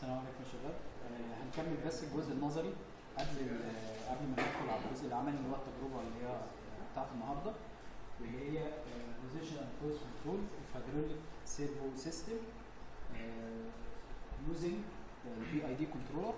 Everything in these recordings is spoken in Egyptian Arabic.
السلام عليكم يا شباب آه، هنكمل بس الجزء النظري قبل ال- قبل ما ندخل على الجزء العملي اللي هو التجربه اللي هي بتاعت النهارده واللي هي بوزيشن اند فورس كنترول اوف هيدروليك سيرفو سيستم يوزنج البي اي دي كنترولر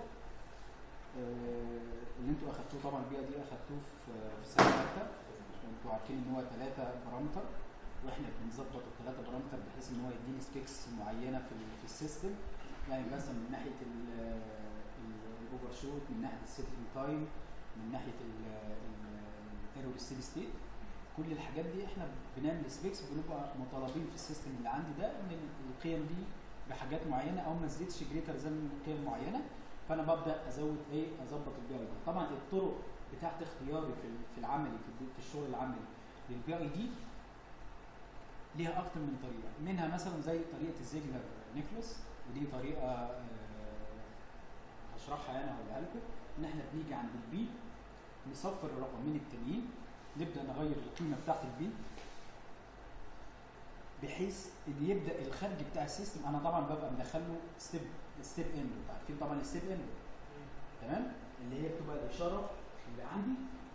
اللي انتوا اخدتوه طبعا البي اي دي اخدتوه في في السنه الثالثه وانتوا عارفين ان هو ثلاثه بارامتر واحنا بنظبط الثلاثه بارامتر بحيث ان هو يديني سبيكس معينه في ال- في السيستم يعني مثلا من ناحيه الاوفر شوت من ناحيه السيتنج تايم من ناحيه الايرور ستيدي ستيت كل الحاجات دي احنا بنعمل سبيكس بنبقى مطالبين في السيستم اللي عندي ده ان القيم دي بحاجات معينه او ما تزيدش جريتر ذان قيم معينه فانا ببدا ازود ايه اظبط البي اي دي طبعا الطرق بتاعت اختياري في ال- في العملي في الد- في الشغل العملي للبي اي دي ليها اكتر من طريقه منها مثلا زي طريقه الزيجلر نيكلوس ودي طريقه آه، هشرحها يعني هقولها لكم ان احنا بنيجي عند البي نصفر الرقمين التانيين نبدا نغير القيمه بتاعت البي بحيث ان يبدا الخارج بتاع السيستم انا طبعا ببقى مدخله ستيب ستيب ان عارفين طبعا الستيب ان تمام اللي هي بتبقى الاشاره اللي عندي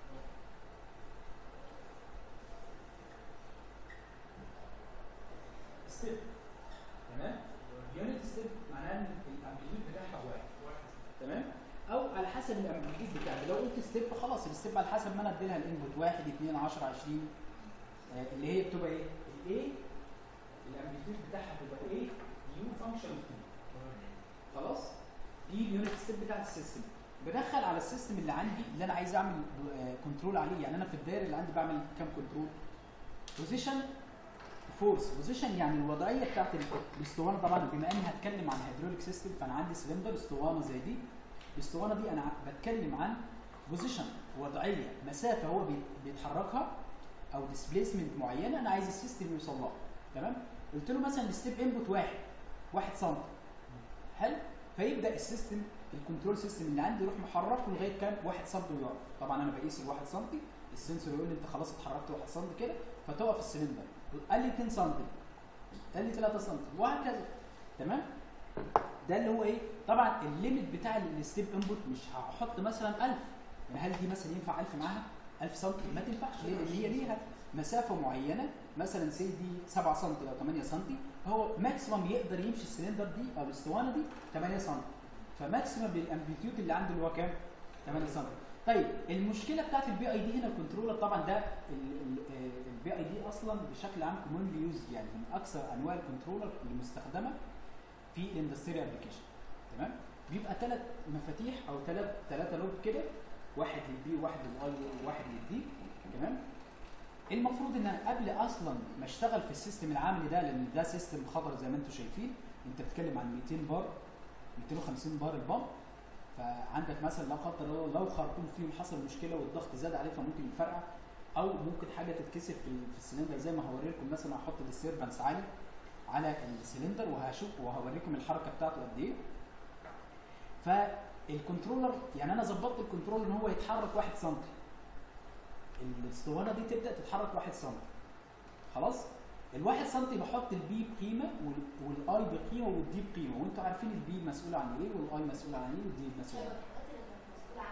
ستيب تمام يونت ستيب معناها ان الامبليتيود بتاعها واحد تمام او على حسب الامبليتيود بتاعها لو قلت ستيب خلاص الستيب على حسب ما انا ادي لها الانبوت 1 2 10 20 آه، اللي هي بتبقى ايه؟ الاي الامبليتيود بتاعها بتبقى ايه؟ يو فانكشن اوف تي خلاص؟ دي اليونت ستيب بتاعت السيستم بدخل على السيستم اللي عندي اللي انا عايز اعمل كنترول عليه يعني انا في الدايره اللي عندي بعمل كام كنترول؟ بوزيشن فورس بوزيشن يعني الوضعيه بتاعت ال- الاسطوانه طبعا بما اني هتكلم عن هيدروليك سيستم فانا عندي سلندر اسطوانه زي دي الاسطوانه دي انا ع- بتكلم عن بوزيشن وضعيه مسافه هو بي- بيتحركها او ديسبيسمنت معينه انا عايز السيستم يوصل لها تمام قلت له مثلا الستيب انبوت واحد واحد سم حلو فيبدا السيستم الكنترول سيستم اللي عندي يروح محركه لغايه كام 1 سم ويقف طبعا انا بقيس ال 1 سم السنسور يقول لي انت خلاص اتحركت 1 سم كده فتقف السلندر قال لي 2 سم قال لي 3 سم وهكذا تمام ده اللي هو ايه طبعا الليميت بتاع الستيب انبوت مش هحط مثلا 1000 يعني هل دي مثلا ينفع 1000 معاها 1000 سم ما تنفعش ليه لان هي ليها مسافه معينه مثلا سي دي 7 سم او 8 سم هو ماكسيمم يقدر يمشي السلندر دي او الاسطوانه دي 8 سم فماكسيمم بالامبليتيود اللي عنده اللي هو كام 8 سم طيب المشكله بتاعت البي اي دي هنا الكنترولر طبعا ده البي اي دي اصلا بشكل عام كومونلي يوز يعني من اكثر انواع الكنترولر المستخدمه في الاندستريال ابلكيشن تمام بيبقى ثلاث مفاتيح او ثلاث ثلاثه لوب كده واحد للبي وواحد للاي وواحد للدي تمام المفروض ان انا قبل اصلا ما اشتغل في السيستم العاملي ده لان ده سيستم خضر زي ما انتم شايفين انت بتتكلم عن 200 بار 250 بار البامب فعندك مثلا لو قدر الله لو خرطوم فيهم حصل مشكله والضغط زاد عليه فممكن يفرقع او ممكن حاجه تتكسر في ال- في السلندر زي ما هوري لكم مثلا هحط الديستربنس عالي على السلندر وهشوف وهوريكم الحركه بتاعته قد ايه فالكنترولر يعني انا ظبطت الكنترول ان هو يتحرك 1 سم الاسطوانه دي تبدا تتحرك 1 سم خلاص الواحد سم بحط البي بقيمه وال- والاي بقيمه والدي بقيمه وانتوا عارفين البي مسؤول عن ايه والاي مسؤول عن ايه والدي مسؤول عن ايه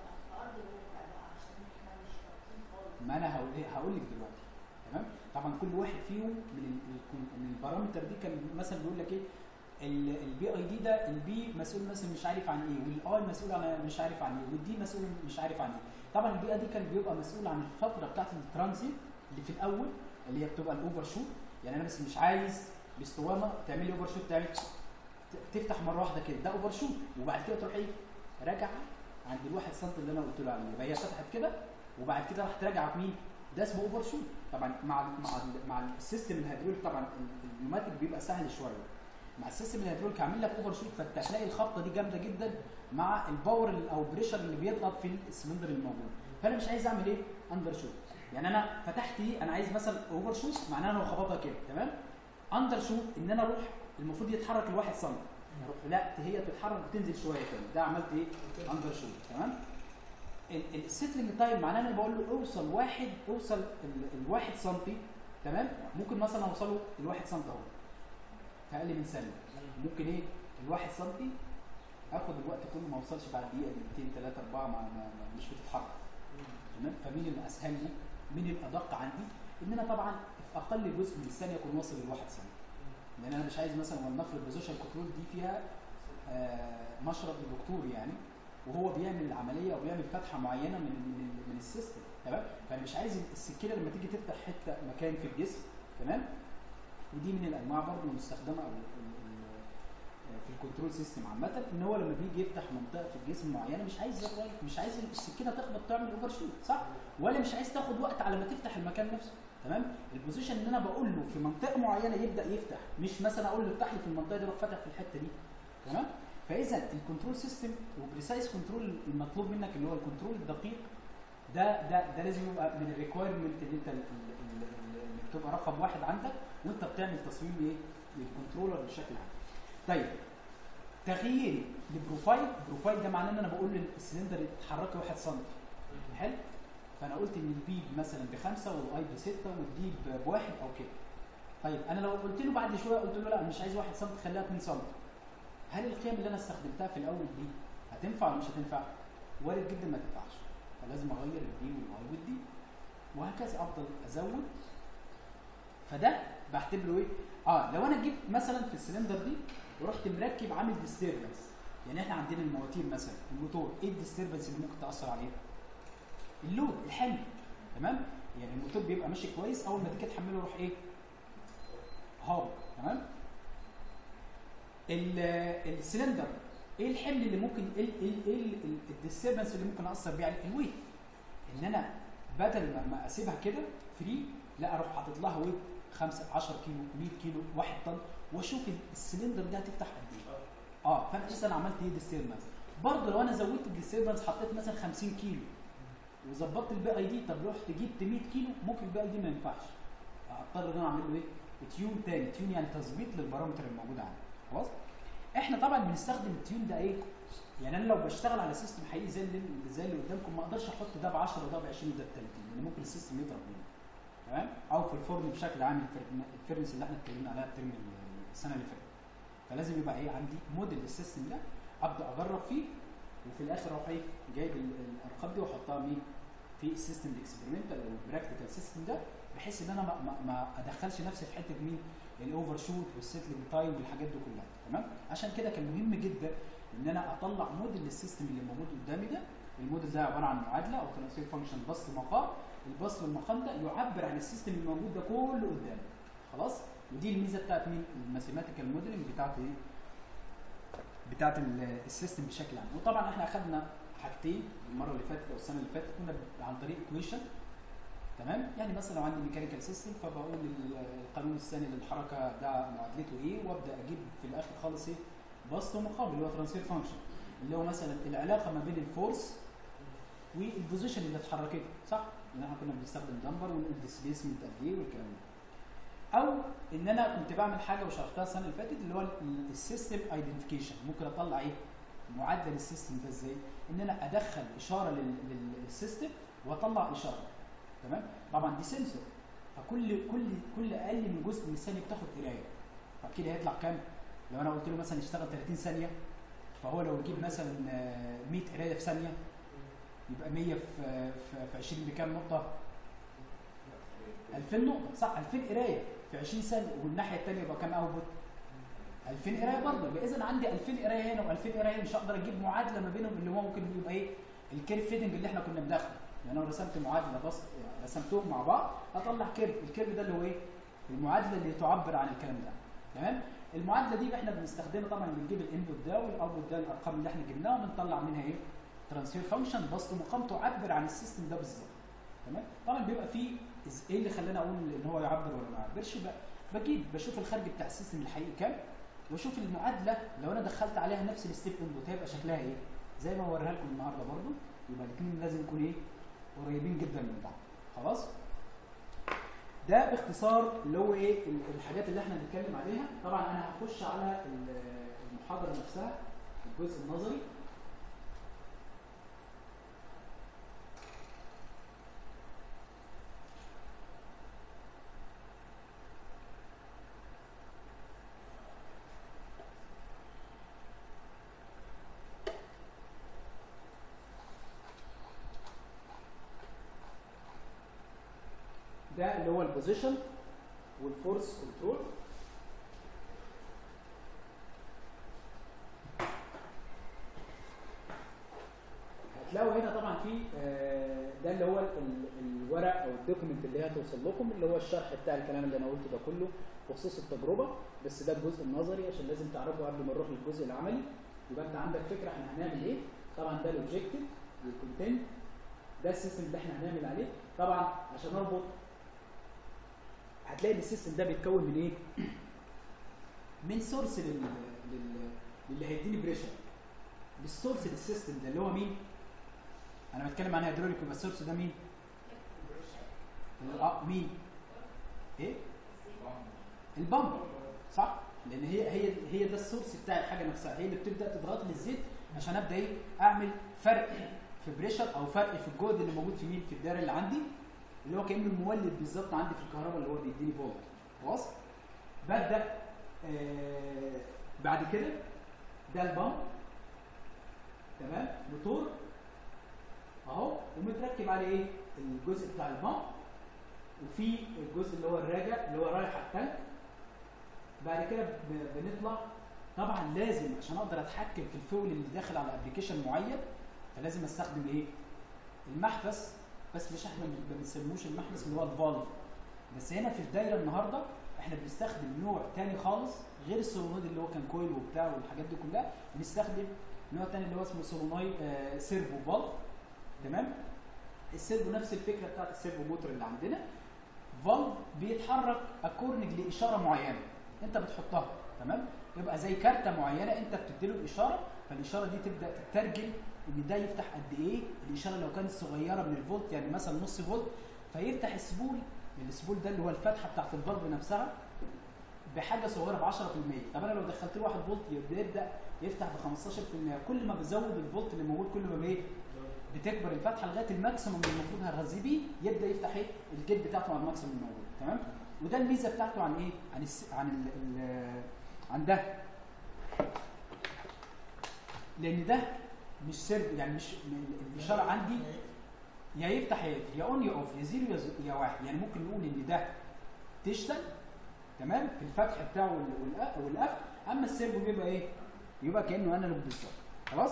ما انا هقول إيه؟ هقول لك دلوقتي تمام طبعا كل واحد فيهم من ال- ال- من البارامتر دي كان مثلا بيقول لك ايه البي اي دي ده البي مسؤول مثلا مش عارف عن ايه والاي مسؤول عن مش عارف عن ايه والدي مسؤول مش عارف عن ايه طبعا البي اي دي كان بيبقى مسؤول عن الفتره بتاعت الترانزيت اللي في الاول اللي هي بتبقى الاوفر شوت يعني انا بس مش عايز باسطوانه تعمل لي اوفر شوت تعمل ت- تفتح مره واحده كده ده اوفر شوت وبعد كده تروح ايه راجعه عند الواحد سم اللي انا قلت له عليه يبقى هي فتحت كده وبعد كده راحت راجعه بمين؟ ده اسمه اوفر شوت طبعا مع مع مع السيستم الهيدروليك طبعا ال- النيوماتيك بيبقى سهل شويه مع السيستم الهيدروليك عامل لك اوفر شوت فانت هتلاقي الخبطه دي جامده جدا مع الباور ال- او البريشر اللي بيضغط في السلندر الموجود فانا مش عايز اعمل ايه؟ اندر شوت يعني انا فتحت دي انا عايز مثلا اوفر شوت معناها انا خبطها كده تمام؟ اندر شوت ان انا اروح المفروض يتحرك الواحد سم اروح لا هي تتحرك وتنزل شويه تاني ده عملت ايه؟ اندر شوت تمام؟ السيتلينج تايم معناه انا بقول له اوصل واحد اوصل ال- الواحد سنتي تمام ممكن مثلا اوصله الواحد سنتي اهو في اقل من ثانيه ممكن ايه الواحد سنتي اخد الوقت كله ما اوصلش بعد دقيقه دقيقتين ثلاثه اربعه ما ما ما- مش بتتحرك تمام فمين اللي اسهل لي مين الادق عندي ان انا طبعا في اقل جزء من الثانيه اكون واصل للواحد ثانيه لان انا مش عايز مثلا ولنفرض بوزيشن كنترول دي فيها آه مشرط الدكتور يعني وهو بيعمل العمليه او بيعمل فتحه معينه من من, من السيستم تمام فانا مش عايز السكينه لما تيجي تفتح حته مكان في الجسم تمام ودي من الانواع برضه المستخدمه او ال- ال- في الكنترول سيستم عامه ان هو لما بيجي يفتح منطقه في الجسم معينه مش عايز مش عايز السكينه تخبط تعمل اوفر شوت صح ولا مش عايز تاخد وقت على ما تفتح المكان نفسه تمام البوزيشن ان انا بقول له في منطقه معينه يبدا يفتح مش مثلا اقول له افتح لي في المنطقه دي روح فاتح في الحته دي تمام فاذا الكنترول سيستم وبريسايز كنترول المطلوب منك اللي هو الكنترول الدقيق ده ده ده لازم يبقى من الريكويرمنت اللي انت ال- ال- ال- ال- اللي بتبقى رقم واحد عندك وانت بتعمل تصميم ايه للكنترولر بشكل عام. طيب تغيير لبروفايل بروفايل ده معناه ان انا بقول للسلندر اتحركي 1 سم حلو فانا قلت ان البي مثلا بخمسه والاي بسته والدي ب- بواحد او كده طيب انا لو قلت له بعد شويه قلت له لا مش عايز 1 سم خليها 2 سم هل القيم اللي انا استخدمتها في الاول دي هتنفع ولا مش هتنفع؟ وارد جدا ما تنفعش فلازم اغير البي والاي والدي وهكذا افضل ازود فده بعتبره ايه؟ اه لو انا جبت مثلا في السلندر دي ورحت مركب عامل ديستربنس يعني احنا عندنا المواتير مثلا الموتور ايه الديستربنس اللي ممكن تاثر عليه؟ اللود الحمل تمام؟ يعني الموتور بيبقى ماشي كويس اول ما تيجي تحمله يروح ايه؟ هابط تمام؟ ال- السلندر ايه الحمل اللي ممكن ايه ايه ايه الديستربنس اللي ممكن اثر بيه على الويت ان انا بدل ما- ما اسيبها كده فري لا اروح حاطط لها ويت 5 10 كيلو 100 كيلو 1 طن واشوف السلندر ده هتفتح قد ايه اه فانا اساسا عملت ايه ديستربنس برضه لو انا زودت الديستربنس حطيت مثلا 50 كيلو وظبطت البي اي دي طب رحت جبت 100 كيلو ممكن البي اي دي ما ينفعش اضطر ان انا اعمل له ايه؟ تيون تاني تيون يعني تظبيط للبارامتر الموجود عندي خلاص احنا طبعا بنستخدم التيون ده ايه يعني انا لو بشتغل على سيستم حقيقي زي اللي زي اللي قدامكم ما اقدرش احط ده ب 10 وده ب 20 وده ب 30 لان ممكن السيستم يضرب مني تمام او في الفورم بشكل عام الفر- الفيرنس اللي احنا اتكلمنا عليها الترم السنه اللي فاتت فلازم يبقى ايه عندي موديل للسيستم ده ابدا اجرب فيه وفي الاخر اروح ايه جايب ال- الارقام دي واحطها مين في السيستم الاكسبيرمنتال او البراكتيكال سيستم ده بحيث ان انا ما, ما, ما ادخلش نفسي في حته مين الاوفر شوت والسيتلينج تايم والحاجات دي كلها تمام عشان كده كان مهم جدا ان انا اطلع موديل للسيستم اللي موجود قدامي ده الموديل ده عباره عن معادله او ترانسفير فانكشن بسط مقام البسط والمقام ده يعبر عن السيستم اللي موجود ده كله قدامي خلاص ودي الميزه بتاعت مين الماثيماتيكال موديلنج بتاعت ايه بتاعت ال- السيستم بشكل عام وطبعا احنا اخذنا حاجتين المره اللي فاتت او السنه اللي فاتت كنا ب- عن طريق ايكويشن تمام يعني مثلا لو عندي ميكانيكال سيستم فبقول ال- القانون الثاني للحركه ده معادلته ايه وابدا اجيب في الاخر خالص ايه بسط ومقام اللي هو ترانسفير فانكشن اللي هو مثلا العلاقه ما بين الفورس والبوزيشن اللي اتحركته صح؟ ان احنا كنا بنستخدم دمبر ونقول ديسبيسمنت قد ايه والكلام ده او ان انا كنت بعمل حاجه وشرحتها السنه اللي فاتت اللي هو السيستم ايدنتيفيكيشن ممكن اطلع ايه معدل السيستم ده ازاي ان انا ادخل اشاره لل- لل- للسيستم واطلع اشاره تمام طبعا دي سنسور فكل كل كل اقل من جزء من الثانيه بتاخد قرايه فاكيد هيطلع كام لو انا قلت له مثلا اشتغل 30 ثانيه فهو لو يجيب مثلا آه، 100 قرايه في ثانيه يبقى 100 في في, في 20 بكام نقطه 2000 نقطه صح 2000 قرايه في 20 ثانيه والناحيه الثانيه يبقى كام اوتبوت 2000 قرايه برضه يبقى اذا عندي 2000 قرايه هنا و2000 قرايه هنا مش هقدر اجيب معادله ما بينهم اللي هو ممكن يبقى ايه الكيرف فيدنج اللي احنا كنا بندخله يعني انا رسمت معادله بس يعني رسمتهم مع بعض اطلع كيرف الكيرف ده اللي هو ايه المعادله اللي تعبر عن الكلام ده تمام المعادله دي احنا بنستخدمها طبعا بنجيب الانبوت ده والاوتبوت ده الارقام اللي احنا جبناها وبنطلع منها ايه ترانسفير فانكشن بسط مقام تعبر عن السيستم ده بالظبط تمام طبعا بيبقى فيه إز- ايه اللي خلاني اقول ان هو يعبر ولا ما يعبرش ب- بجيب بشوف الخارج بتاع السيستم الحقيقي كام واشوف المعادله لو انا دخلت عليها نفس الستيب انبوت هيبقى شكلها ايه زي ما هوريها لكم النهارده برضو يبقى الاثنين لازم يكونوا ايه قريبين جدا من بعض خلاص ده باختصار اللي هو ايه ال- الحاجات اللي احنا بنتكلم عليها طبعا انا هخش على ال- المحاضره نفسها الجزء النظري ده اللي هو البوزيشن والفورس كنترول هتلاقوا هنا طبعا في آه، ده اللي هو ال- الورق او الدوكيمنت اللي هتوصل لكم اللي هو الشرح بتاع الكلام اللي انا قلته ده كله بخصوص التجربه بس ده الجزء النظري عشان لازم تعرفوا قبل ما نروح للجزء العملي يبقى انت عندك فكره احنا هنعمل ايه طبعا ده الاوبجيكتيف والكونتنت ده السيستم اللي احنا هنعمل عليه طبعا عشان اربط هتلاقي ان السيستم ده بيتكون من ايه من سورس لل... لل... للي هيديني بريشر بالسورس للسيستم ده اللي هو مين انا بتكلم عن هيدروليك يبقى السورس ده مين اه مين ايه البامب صح لان هي هي هي ده السورس بتاع الحاجه نفسها هي اللي بتبدا تضغط لي الزيت عشان ابدا ايه اعمل فرق في بريشر او فرق في الجهد اللي موجود في مين في الدايره اللي عندي اللي هو كانه المولد بالظبط عندي في الكهرباء اللي هو بيديني فولت خلاص ببدا آه بعد كده ده البامب تمام موتور اهو ومتركب عليه ايه الجزء بتاع البامب وفي الجزء اللي هو الراجع اللي هو رايح على التانك بعد كده ب- بنطلع طبعا لازم عشان اقدر اتحكم في الفول اللي داخل على ابلكيشن معين فلازم استخدم ايه المحبس بس مش احنا ما بنسموش المحبس اللي هو الفالف بس هنا في الدايره النهارده احنا بنستخدم نوع تاني خالص غير السولونويد اللي هو كان كويل وبتاع والحاجات دي كلها بنستخدم نوع تاني اللي هو اسمه سولونويد آه سيرفو فالف تمام السيرفو نفس الفكره بتاعت السيرفو موتور اللي عندنا فالف بيتحرك اكورنج لاشاره معينه انت بتحطها تمام يبقى زي كارته معينه انت بتديله الاشاره فالاشاره دي تبدا تترجم ان ده يفتح قد ايه الاشاره لو كانت صغيره من الفولت يعني مثلا نص فولت فيفتح السبول السبول ده اللي هو الفتحه بتاعت الفالف نفسها بحاجه صغيره ب 10% طب انا لو دخلت له 1 فولت يبدا يفتح ب 15% كل ما بزود الفولت اللي موجود كل ما ايه بتكبر الفتحه لغايه الماكسيموم اللي المفروض هرغذيه بيه يبدا يفتح ايه الجيت بتاعته على الماكسيموم الموجود تمام وده الميزه بتاعته عن ايه عن الس... عن ال... ال... عن ده لان ده مش سر يعني مش م- الاشاره عندي يا يفتح يا يقفل يا اون يا اوف يا زيرو يا, ز- يا واحد يعني ممكن نقول ان ده تشتغل تمام في الفتح بتاعه وال- والق- والقفل اما السيرفو بيبقى ايه يبقى كانه انالوج بالظبط خلاص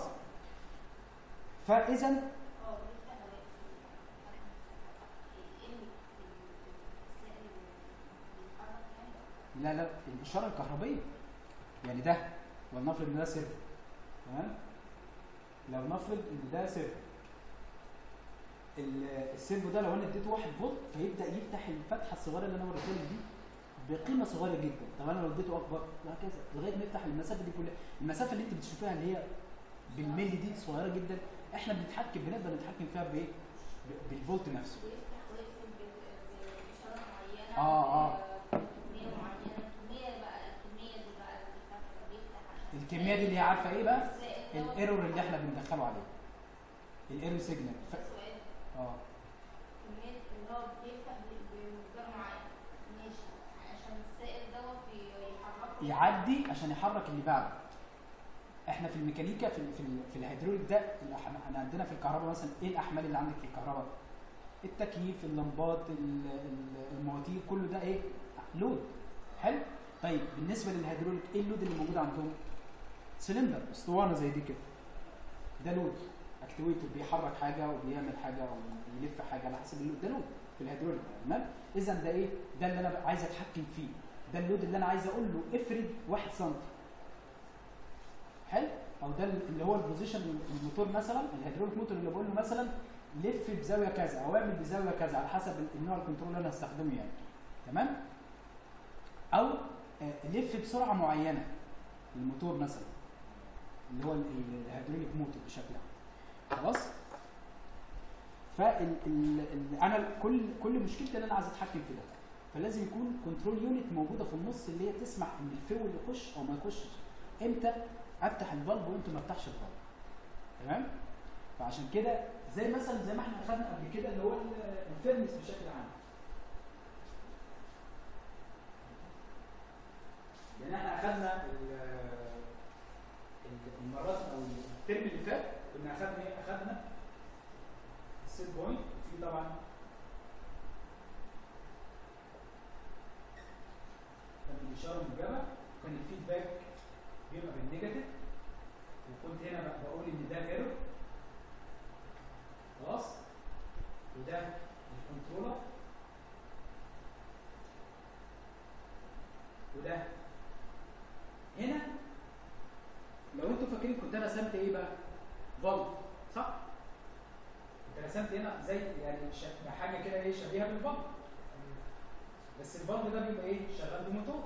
فاذا اه بيفتح ولا يقفل ايه ال- السائل بيتحرك يعني لا لا الاشاره الكهربيه يعني ده ولنفرض ان ده سيرفو تمام لو نفرض ان ده سيرفو ال- السيرفو ده لو انا اديته 1 فولت فيبدا يفتح الفتحه الصغيره اللي انا وريتها لك دي بقيمه صغيره جدا طب انا لو اديته اكبر وهكذا لغايه ما يفتح المسافه دي كلها المسافه اللي انت بتشوفيها اللي هي بالملي دي صغيره جدا احنا بنتحكم بنقدر نتحكم فيها بايه ب- بالفولت نفسه ويفتح ويقفل ب- بإشارة معينة آه، آه. بكمية معينة الكمية بقى الكمية دي بقى اللي فتح بيفتح عشان الكميه دي اللي هي عارفه ايه بقى السائل دوت الايرور اللي احنا بندخله عليه الايرور سيجنال ف... سؤال اه كمية اللي هو بيفتح ب- بمقدار معين ماشي عشان السائل دوت بي- يحركه يعدي عشان يحرك اللي بعده احنا في الميكانيكا في ال في, ال في الهيدروليك ده الأح- احنا عندنا في الكهرباء مثلا ايه الاحمال اللي عندك في الكهرباء التكييف اللمبات ال- ال- المواتير كله ده ايه لود حلو طيب بالنسبه للهيدروليك ايه اللود اللي موجود عندهم سلندر اسطوانه زي دي كده ده لود اكتويتر بيحرك حاجه وبيعمل حاجه ويلف حاجه على حسب اللود ده لود في الهيدروليك تمام اذا ده ايه ده اللي انا بقى عايز اتحكم فيه ده اللود اللي انا عايز اقول له افرد 1 سم حلو او ده اللي هو البوزيشن الموتور مثلا الهيدروليك موتور اللي بقول له مثلا لف بزاويه كذا او اعمل بزاويه كذا على حسب النوع الكنترول اللي انا هستخدمه يعني تمام او آه، لف بسرعه معينه الموتور مثلا اللي هو ال- ال- الهيدروليك موتور بشكل عام خلاص فال ال ال انا كل كل مشكلتي ان انا عايز اتحكم في ده فلازم يكون كنترول يونت موجوده في النص اللي هي تسمح ان الفيول يخش او ما يخشش امتى افتح الفالف وامتى ما افتحش الفالف تمام فعشان كده زي مثلا زي ما احنا اخذنا قبل كده اللي هو ال- الفيرنس بشكل عام يعني احنا اخذنا ال- ال- المرات او الترم اللي فات كنا اخذنا ايه اخذنا السيت بوينت وفي طبعا بيبقى بالنيجاتيف وكنت هنا بقى بقول ان ده الايرور خلاص وده الكنترولر وده هنا لو انتوا فاكرين كنت انا رسمت ايه بقى؟ فالف صح؟ كنت رسمت هنا زي يعني ش- حاجه كده ايه شبيهه بالفالف بس الفالف ده بيبقى ايه؟ شغال بموتور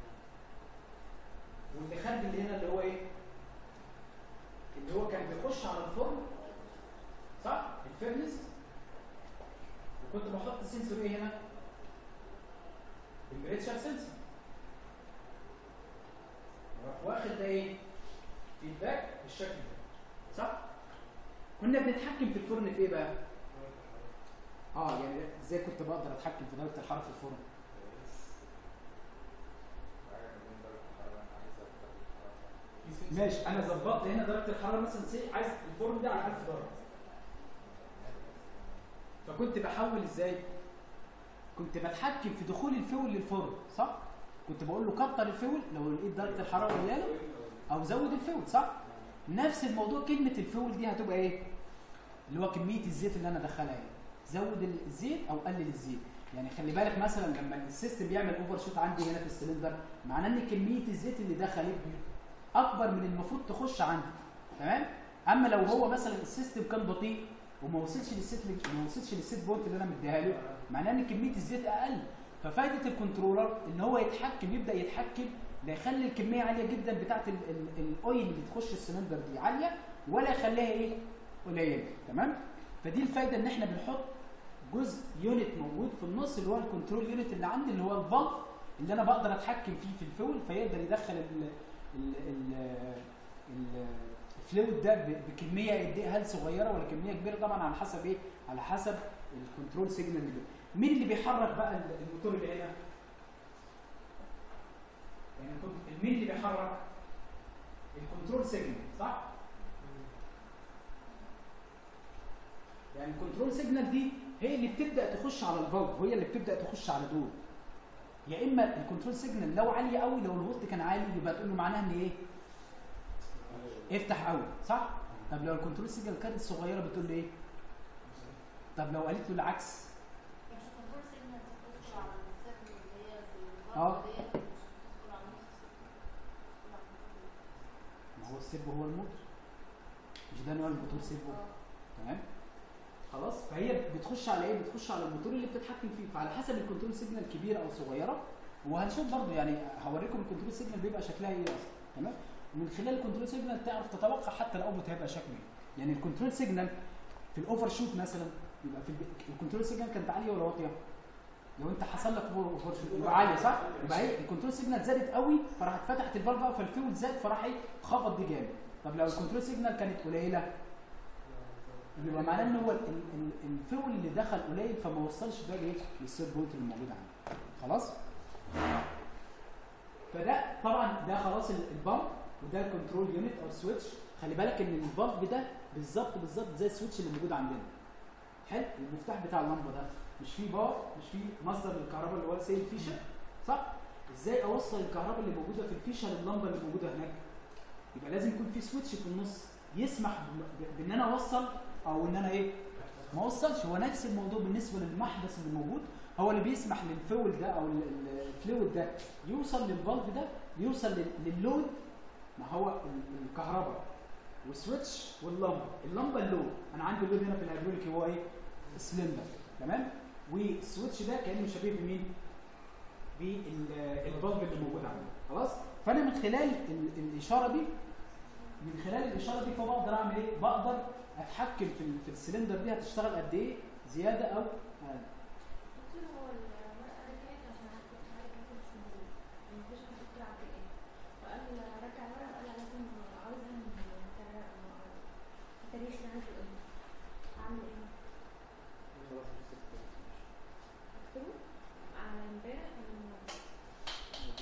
واللي خارج اللي هنا اللي هو ايه؟ اللي هو كان بيخش على الفرن صح؟ الفيرنس وكنت بحط سنسور ايه هنا؟ البريتشر سنسور وراح واخد ده ايه؟ فيدباك بالشكل ده صح؟ كنا بنتحكم في الفرن في ايه بقى؟ اه يعني ازاي كنت بقدر اتحكم في درجه الحراره في الفرن؟ ماشي انا ظبطت هنا درجه الحراره مثلا سي عايز الفرن ده على 1000 درجه فكنت بحول ازاي كنت بتحكم في دخول الفول للفرن صح كنت بقول له كتر الفول لو لقيت درجه الحراره قليله او زود الفول صح نفس الموضوع كلمه الفول دي هتبقى ايه اللي هو كميه الزيت اللي انا ادخلها ايه زود الزيت او قلل الزيت يعني خلي بالك مثلا لما السيستم بيعمل اوفر شوت عندي هنا في السلندر معناه ان كميه الزيت اللي دخلت دي اكبر من المفروض تخش عندي تمام اما لو هو مثلا السيستم كان بطيء وما وصلش للست ما وصلش للست بوينت اللي انا مديها له معناه ان كميه الزيت اقل ففائده الكنترولر ان هو يتحكم يبدا يتحكم لا يخلي الكميه عاليه جدا بتاعه ال- ال- الاويل اللي تخش السلندر دي عاليه ولا يخليها ايه قليله تمام فدي الفايده ان احنا بنحط جزء يونت موجود في النص اللي هو الكنترول يونت اللي عندي اللي هو الفالف اللي انا بقدر اتحكم فيه في الفول فيقدر يدخل ال ال ال ال الفلويد ده ب- بكميه قد ايه هل صغيره ولا كميه كبيره طبعا على حسب ايه على حسب الكنترول سيجنال اللي بي- مين اللي بيحرك بقى ال- الموتور اللي هنا يعني كنت- مين اللي بيحرك الكنترول سيجنال صح يعني الكنترول سيجنال دي هي اللي بتبدا تخش على الفالف وهي اللي بتبدا تخش على دول يا اما الكنترول سيجنال لو عاليه قوي لو الفولت كان عالي يبقى تقول له معناها ان ايه افتح قوي صح طب لو الكنترول سيجنال كانت صغيره بتقول له ايه طب لو قالت له العكس مش الكنترول سيجنال بتدخل على السيرفر اللي هي في اه. البرد ديت مش بتدخل على نص السيرفر. بتدخل على الكنترول. ما هو السيرفو هو الموتور مش ده نوع الموتور سيرفو اه. تمام خلاص فهي بتخش على ايه بتخش على الموتور اللي بتتحكم فيه فعلى حسب الكنترول سيجنال كبيره او صغيره وهنشوف برضو يعني هوريكم الكنترول سيجنال بيبقى شكلها ايه اصلا تمام من خلال الكنترول سيجنال تعرف تتوقع حتى الاوتبوت هيبقى شكله ايه يعني الكنترول سيجنال في الاوفر شوت مثلا يبقى في الب- الكنترول سيجنال كانت عاليه ولا واطيه لو انت حصل لك اوفر شوت يبقى عاليه صح يبقى هي الكنترول سيجنال زادت قوي فراحت فتحت الفالف بقى فالفيول زاد فراح ايه خبط دي جامد طب لو الكنترول سيجنال كانت قليله يبقى معناه ان هو ال- ال- الفول اللي دخل قليل فما وصلش ده لايه للسير بوينت اللي موجود عندي خلاص فده طبعا ده خلاص ال- البامب وده الكنترول يونت او سويتش خلي بالك ان البامب ده بالظبط بالظبط زي السويتش اللي موجود عندنا حلو المفتاح بتاع اللمبه ده مش فيه باور مش فيه مصدر للكهرباء اللي هو سي الفيشه صح ازاي اوصل الكهرباء اللي موجوده في الفيشه للمبه اللي موجوده هناك يبقى لازم يكون في سويتش في النص يسمح ب- ب- بان انا اوصل او ان انا ايه ما اوصلش هو نفس الموضوع بالنسبه للمحبس اللي موجود هو اللي بيسمح للفول ده او ال- ال- الفلويد ده يوصل للفالف ده يوصل لل- لللود ما هو ال- الكهرباء والسويتش واللمبه اللمبه اللود انا عندي اللود هنا في الهيدروليك هو ايه السلندر تمام والسويتش ده كانه شبيه بمين بالفالف اللي موجود عندي خلاص فانا من خلال ال- الاشاره دي من خلال الاشاره دي فبقدر اعمل ايه بقدر اتحكم في ال- في السلندر دي هتشتغل قد ايه زياده او اقل دكتور هو الورقة رجعت عشان كنت حاجة كنت مش موجودة مفيش حد بتلعب في ايه وقال رجع الورقة قال لازم عاوزها من التاريخ اللي عندي قدامي اعمل ايه؟ اكتبه على امبارح ولا النهارده؟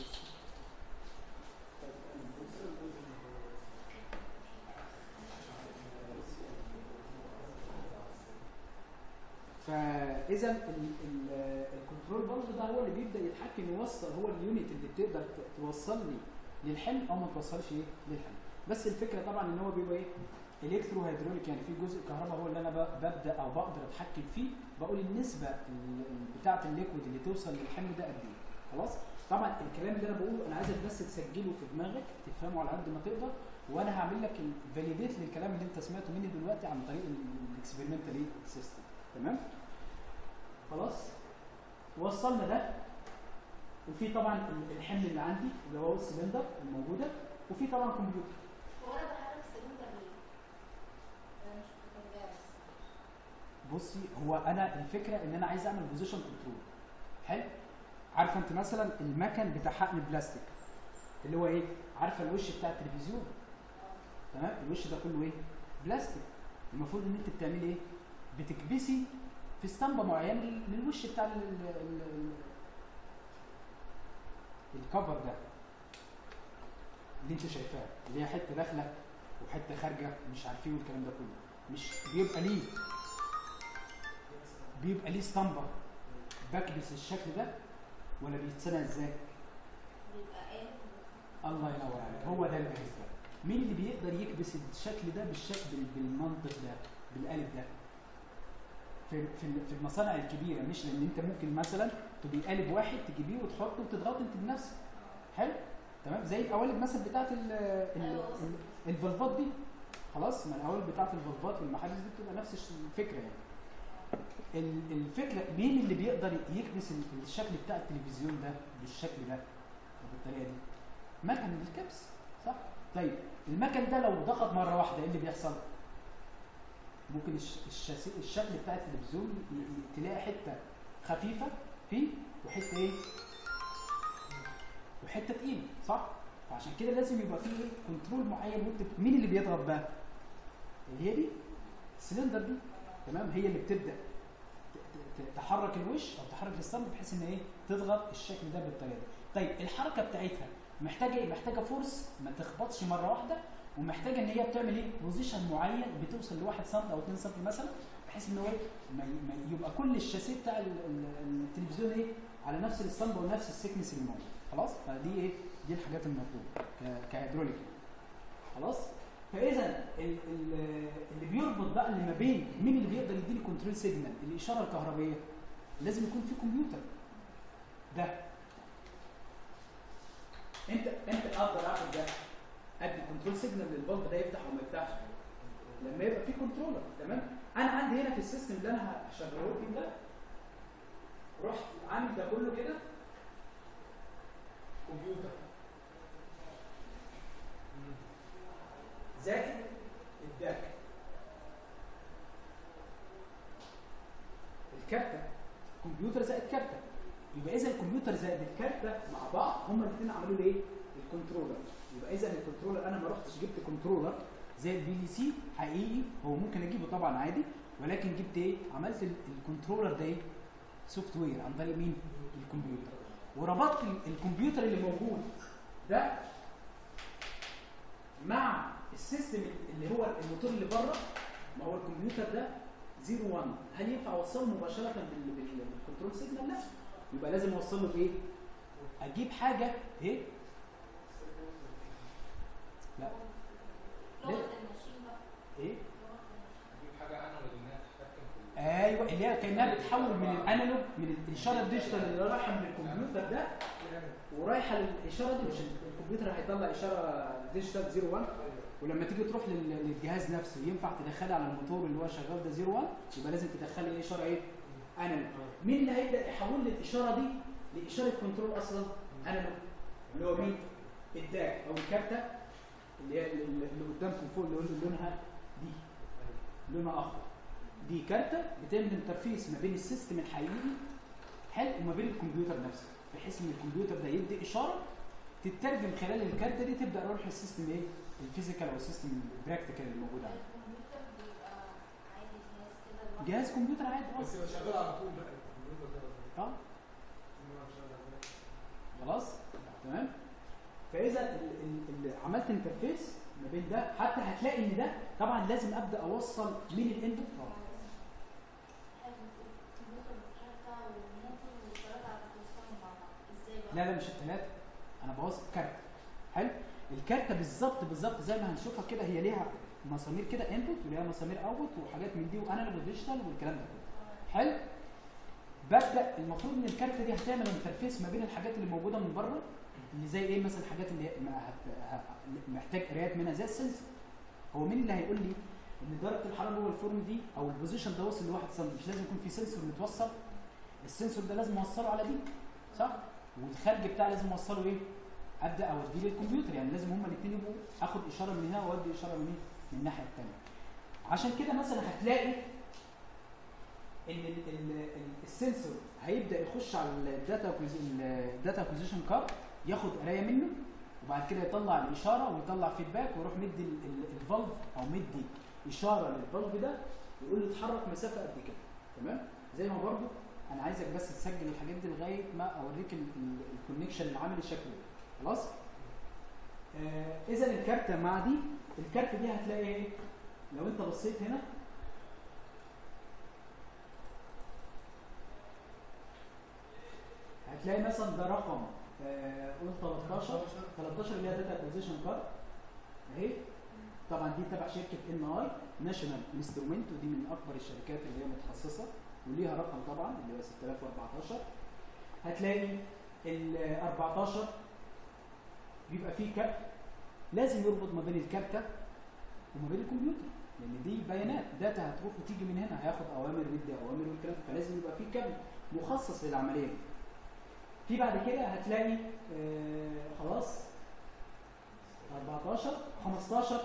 فاذا الكنترول برضه ده هو اللي بيبدا يتحكم يوصل هو اليونت اللي بتقدر ت- توصل لي للحمل او ما توصلش ايه للحمل بس الفكره طبعا ان هو بيبقى ايه الكترو هيدروليك يعني في جزء كهرباء هو اللي انا ب- ببدا او بقدر اتحكم فيه بقول النسبه ال- ال- بتاعه الليكويد اللي توصل للحمل ده قد ايه خلاص طبعا الكلام اللي انا بقوله انا عايزك بس تسجله في دماغك تفهمه على قد ما تقدر وانا هعمل لك الفاليديت للكلام اللي انت سمعته مني دلوقتي عن طريق الاكسبيرمنتال سيستم تمام خلاص وصلنا ده وفي طبعا ال- الحمل اللي عندي اللي هو السلندر الموجوده وفي طبعا كمبيوتر هو انا بحرك السلندر ليه؟ انا مش متخيله بس بصي هو انا الفكره ان انا عايز اعمل بوزيشن كنترول حلو عارفه انت مثلا المكن بتاع حقن البلاستيك اللي هو ايه عارفه الوش بتاع التلفزيون تمام الوش ده كله ايه بلاستيك المفروض ان انت بتعملي ايه بتكبسي في اسطمبه معينه لل- للوش بتاع ال- ال- ال- ال- الكفر ده اللي انت شايفاه اللي هي حته داخله وحته خارجه مش عارفين والكلام ده كله مش بيبقى ليه بيبقى ليه اسطمبه بكبس الشكل ده ولا بيتصنع ازاي؟ بيبقى قايم الله ينور عليك هو ده الجهاز ده مين اللي بيقدر يكبس الشكل ده بالشكل بال- بالمنطق ده بالالف ده في في في المصانع الكبيره مش لان انت ممكن مثلا تبقي قالب واحد تجيبيه وتحطه وتضغطي انت بنفسك حلو تمام زي القوالب مثلا بتاعت ال ال أيوة. ال- الفلفات دي خلاص ما القوالب بتاعت الفلفات والمحابس دي بتبقى نفس الش- الفكره يعني ال- الفكره مين اللي بيقدر يكبس ال- الشكل بتاع التلفزيون ده بالشكل ده وبالطريقه دي مكن الكبس صح طيب المكن ده لو ضغط مره واحده ايه اللي بيحصل ممكن الش... الشاسي... الشكل بتاع التلفزيون ي... ي... تلاقي حته خفيفه فيه وحته ايه وحته تقيله صح فعشان كده لازم يبقى فيه ايه كنترول معين وانت مين اللي بيضغط بقى اللي هي دي السلندر دي تمام هي اللي بتبدا ت- ت- تحرك الوش او تحرك الاسطمبه بحيث ان ايه تضغط الشكل ده بالطريقه دي طيب الحركه بتاعتها محتاجه ايه محتاجه فورس ما تخبطش مره واحده ومحتاجه ان هي بتعمل ايه بوزيشن معين بتوصل ل 1 سم او 2 سم مثلا بحيث ان هو إيه؟ ما ي- ما ي- يبقى كل الشاسيه بتاع ال- ال- التلفزيون ايه على نفس الاسطمبه ونفس السكنس اللي موجود خلاص فدي ايه دي الحاجات المطلوبه ك- كهيدروليك خلاص فاذا ال- ال- اللي بيربط بقى اللي ما بين مين اللي بيقدر يديني كنترول سيجنال الاشاره الكهربائيه لازم يكون في كمبيوتر ده انت انت اقدر اعمل ده ادي كنترول سيجنال للبلب ده يفتح او ما يفتحش لما يبقى في كنترولر تمام انا عندي هنا في السيستم اللي انا هشغله لكم ده رحت عامل ده كله كده كمبيوتر زائد الداك الكارتة كمبيوتر زائد كارتة يبقى اذا الكمبيوتر زائد الكارتة مع بعض هما الاثنين عملوا لي ايه؟ الكنترولر يبقى اذا الكنترولر انا ما رحتش جبت كنترولر زي البي دي سي حقيقي هو ممكن اجيبه طبعا عادي ولكن جبت ايه؟ عملت ال- الكنترولر ده ايه؟ سوفت وير عن طريق مين؟ الكمبيوتر وربطت ال- الكمبيوتر اللي موجود ده مع السيستم اللي هو الموتور اللي بره ما هو الكمبيوتر ده 0 1 هل ينفع اوصله مباشره بال- بال- بالكنترول سيجنال؟ لا يبقى لازم اوصل له بايه؟ اجيب حاجه ايه؟ لا لغه الماشين بقى ايه؟ لغه الماشين اجيب حاجه انا انها تتحكم في ايوه اللي هي كانها بتحول من الانالوج من الاشاره الديجيتال اللي رايحه من الكمبيوتر ده ورايحه للاشاره دي مش الكمبيوتر هيطلع اشاره ديجيتال 0 1 ولما تيجي تروح لل- للجهاز نفسه ينفع تدخلها على الموتور اللي هو شغال ده 0 1 يبقى لازم تدخلي ايه اشاره ايه؟ انالوج مين اللي هيبدا يحول لي الاشاره دي لاشاره كنترول اصلا؟ انالوج اللي هو مين؟ الداك او الكارته اللي هي اللي اللي قدامكم فوق اللي قلنا لونها دي لونها اخضر دي كارته بتعمل انترفيس ما بين السيستم الحقيقي حلو وما بين الكمبيوتر نفسه بحيث ان الكمبيوتر ده يدي اشاره تترجم خلال الكارته دي تبدا اروح للسيستم ايه؟ الفيزيكال او السيستم البراكتيكال اللي موجود عنده الكمبيوتر بيبقى عادي جهاز كده لوحده. جهاز كمبيوتر عادي بس اه يبقى شغال على طول بقى الكمبيوتر ده اه إنما شغال على طول. خلاص تمام فاذا ال- ال- ال- عملت انترفيس ما بين ده حتى هتلاقي ان ده طبعا لازم ابدا اوصل من الانبوت حلو. الكمبيوتر والكارتة والموتور والثلاثة على توصلوا مع بعض ازاي بقى؟ لا لا مش الثلاثه انا بوصل كارت حلو الكارته بالظبط بالظبط زي ما هنشوفها كده هي ليها مسامير كده انبوت وليها مسامير اوتبوت وحاجات من دي وانالوج وديجيتال والكلام ده كله حلو ببدا المفروض ان الكارته دي هتعمل انترفيس ما بين الحاجات اللي موجوده من بره اللي زي ايه مثلا الحاجات اللي ما هت... ه... محتاج قرايات منها زي السنسور هو مين اللي هيقول لي ان درجه الحراره جوه الفرن دي او البوزيشن ده وصل لواحد سم مش لازم يكون في سنسور متوصل السنسور ده لازم اوصله على دي صح والخارج بتاعي لازم اوصله ايه ابدا اوديه للكمبيوتر يعني لازم هما الاثنين يبقوا اخد اشاره من هنا واودي اشاره من ايه من الناحيه الثانيه عشان كده مثلا هتلاقي ان ال- ال- ال- السنسور هيبدا يخش على الداتا الداتا اكوزيشن كارد ياخد قرايه منه وبعد كده يطلع الاشاره ويطلع فيدباك ويروح مدي ال- ال- الفالف او مدي اشاره للفالف ده يقول له اتحرك مسافه قد كده تمام زي ما برضو انا عايزك بس تسجل الحاجات دي لغايه ما اوريك الكونكشن اللي عامل شكله إيه. خلاص آه اذا الكارته مع دي الكارته دي هتلاقي ايه لو انت بصيت هنا هتلاقي مثلا ده رقم آه قول 13 13 اللي هي داتا اكوزيشن كارد اهي طبعا دي تبع شركه ان اي ناشونال انسترومنت ودي من اكبر الشركات اللي هي متخصصه وليها رقم طبعا اللي هو 6014 هتلاقي ال 14 بيبقى فيه كارت لازم يربط ما بين الكارته وما بين الكمبيوتر لان دي بيانات داتا هتروح وتيجي من هنا هياخد اوامر ويدي اوامر والكلام ده، فلازم يبقى فيه كابل مخصص للعمليه دي في بعد كده هتلاقي آه خلاص 14 15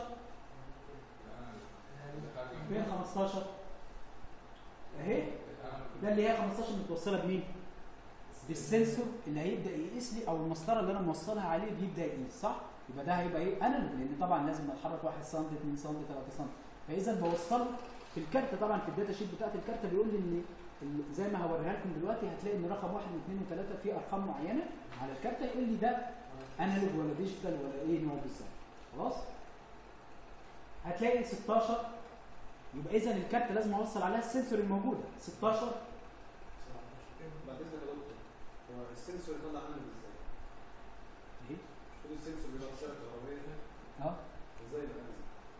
فين 15 اهي ده اللي هي 15 متوصله بمين؟ بالسنسور اللي هيبدا يقيس لي او المسطره اللي انا موصلها عليه بيبدا يقيس صح؟ يبقى ده هيبقى ايه؟ انالوج لان طبعا لازم اتحرك 1 سم 2 سم 3 سم فاذا بوصله في الكارت طبعا في الداتا شيت بتاعت الكارت بيقول لي ان ال- زي ما هوريها لكم دلوقتي هتلاقي ان رقم 1 و2 و3 في ارقام معينه على الكارت يقول لي ده انالوج ولا ديجيتال ولا ايه نوع بالظبط خلاص؟ هتلاقي 16 يبقى اذا الكارت لازم اوصل عليها السنسور الموجوده 16 بعد اذنك يا دكتور هو السنسور يطلع عنه ازاي؟ ايه كل السنسور بيبقى اشاره كهربائيه اه ازاي بقى نازل؟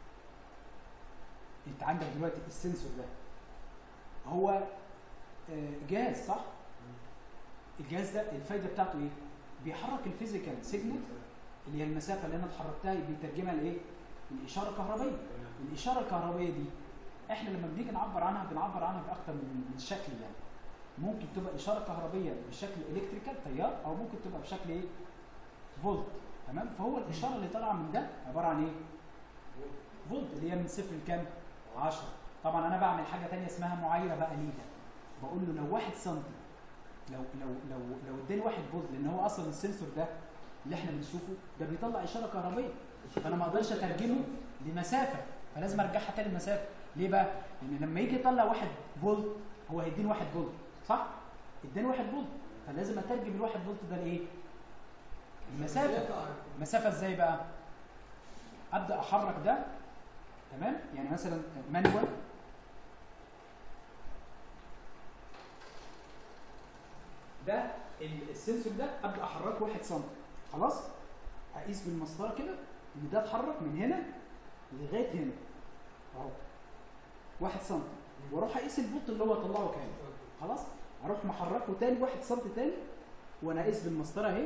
انت عندك دلوقتي السنسور ده هو آه، جهاز صح الجهاز ده الفايده بتاعته ايه بيحرك الفيزيكال سيجنال اللي هي المسافه اللي انا اتحركتها بيترجمها لايه الاشاره الكهربائيه الاشاره الكهربائيه دي احنا لما بنيجي نعبر عنها بنعبر عنها باكتر من من شكل يعني ممكن تبقى اشاره كهربائيه بشكل الكتريكال تيار او ممكن تبقى بشكل ايه فولت تمام فهو الاشاره اللي طالعه من ده عباره عن ايه فولت اللي هي من صفر لكام 10 طبعا انا بعمل حاجه تانية اسمها معايره بقى ليه ده بقول له لو 1 سم لو لو لو لو اداني 1 فولت لان هو اصلا السنسور ده اللي احنا بنشوفه ده بيطلع اشاره كهربائيه فانا ما اقدرش اترجمه لمسافه فلازم ارجعها تاني لمسافه ليه بقى؟ لان لما يجي يطلع 1 فولت هو هيديني 1 فولت صح؟ اداني 1 فولت فلازم اترجم ال 1 فولت ده لايه؟ المسافه مسافه ازاي بقى؟ ابدا احرك ده تمام؟ يعني مثلا مانوال ده ال- السنسور ده ابدا احركه 1 سم خلاص؟ اقيس بالمسطره كده ان ده اتحرك من هنا لغايه هنا اهو 1 سم واروح اقيس الفولت اللي هو طلعه كام خلاص اروح محركه تاني 1 سم تاني وانا اقيس بالمسطره اهي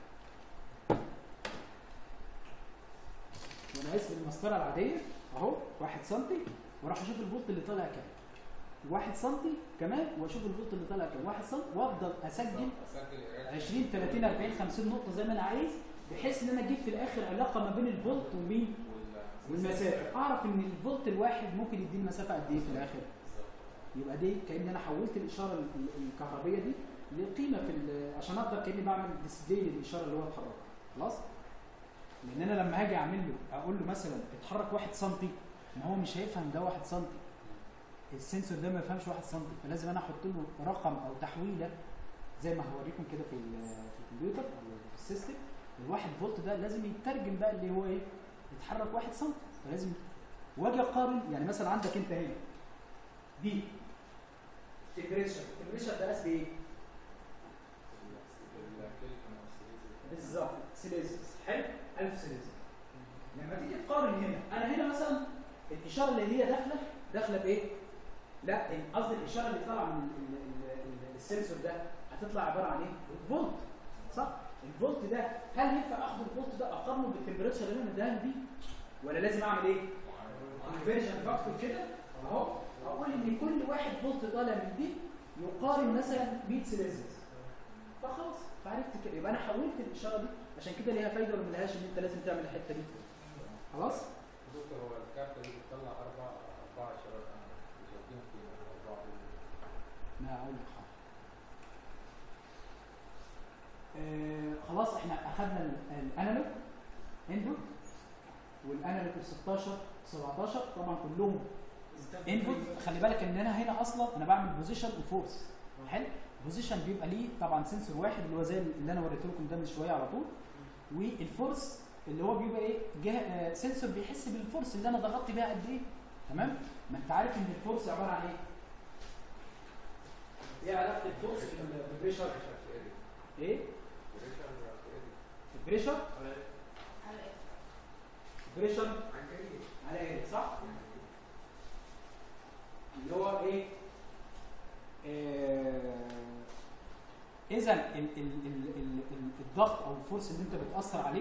وانا اقيس بالمسطره العاديه اهو 1 سم واروح اشوف الفولت اللي طالع كام 1 سم كمان واشوف الفولت اللي طالع كام 1 سم وافضل اسجل 20 30 40 50 نقطه زي ما انا عايز بحيث ان انا اجيب في الاخر علاقه ما بين الفولت ومين والمسافه اعرف ان الفولت الواحد ممكن يديني مسافه قد ايه في الاخر يبقى دي كان انا حولت الاشاره ال- ال- الكهربيه دي لقيمه في ال- عشان اقدر كاني بعمل ديسبلاي للاشاره اللي هو اتحرك خلاص لان انا لما هاجي اعمل له اقول له مثلا اتحرك 1 سم ما هو مش هيفهم ده 1 سم السنسور ده ما يفهمش 1 سم فلازم انا احط له رقم او تحويله زي ما هوريكم كده في ال- في الكمبيوتر او في السيستم الواحد فولت ده لازم يترجم بقى اللي هو ايه يتحرك 1 سم فلازم واجي اقارن يعني مثلا عندك انت هنا دي تمبريتشر التمبريتشر ده قصدي ايه؟ بالظبط سيليزيوس حلو 1000 سيليزيوس لما تيجي تقارن هنا انا هنا مثلا الاشاره اللي هي داخله داخله بايه؟ لا ال- قصدي الاشاره اللي طالعه من ال- ال- ال- السنسور ده هتطلع عباره عن ايه؟ فولت صح؟ الفولت ده هل ينفع اخد الفولت ده اقارنه بالتمبريتشر اللي انا مديها دي؟ ولا لازم اعمل ايه؟ كونفرجن فاكتور كده اهو اقول ان كل واحد فولت طالع من دي يقارن مثلا 100 سيليزيوس فخلاص فعرفت كده يبقى انا حولت الاشاره دي عشان كده ليها فايده ولا ملهاش ان انت لازم تعمل الحته دي خلاص؟ دكتور هو الكارت دي بتطلع اربع اربع اشارات انا مش واخدين فيهم اربعه ما اقول لك حاجه آه خلاص احنا اخذنا ال- الانالوج انبوت والانالوج ال 16 17 طبعا كلهم انبوت خلي بالك ان انا هنا اصلا انا بعمل بوزيشن وفورس حلو بوزيشن بيبقى ليه طبعا سنسور واحد اللي هو زي اللي انا وريته لكم ده من شويه على طول والفورس اللي هو بيبقى ايه جهه آه سنسور بيحس بالفورس اللي انا ضغطت بيها قد ايه تمام ما انت عارف ان الفورس عباره عن ايه ايه علاقه الفورس بال- بالبريشر ايه البريشر على ايه؟ بريشر على ايه صح اللي هو ايه اذا ال ال ال ال ال الضغط او الفورس اللي انت بتاثر عليه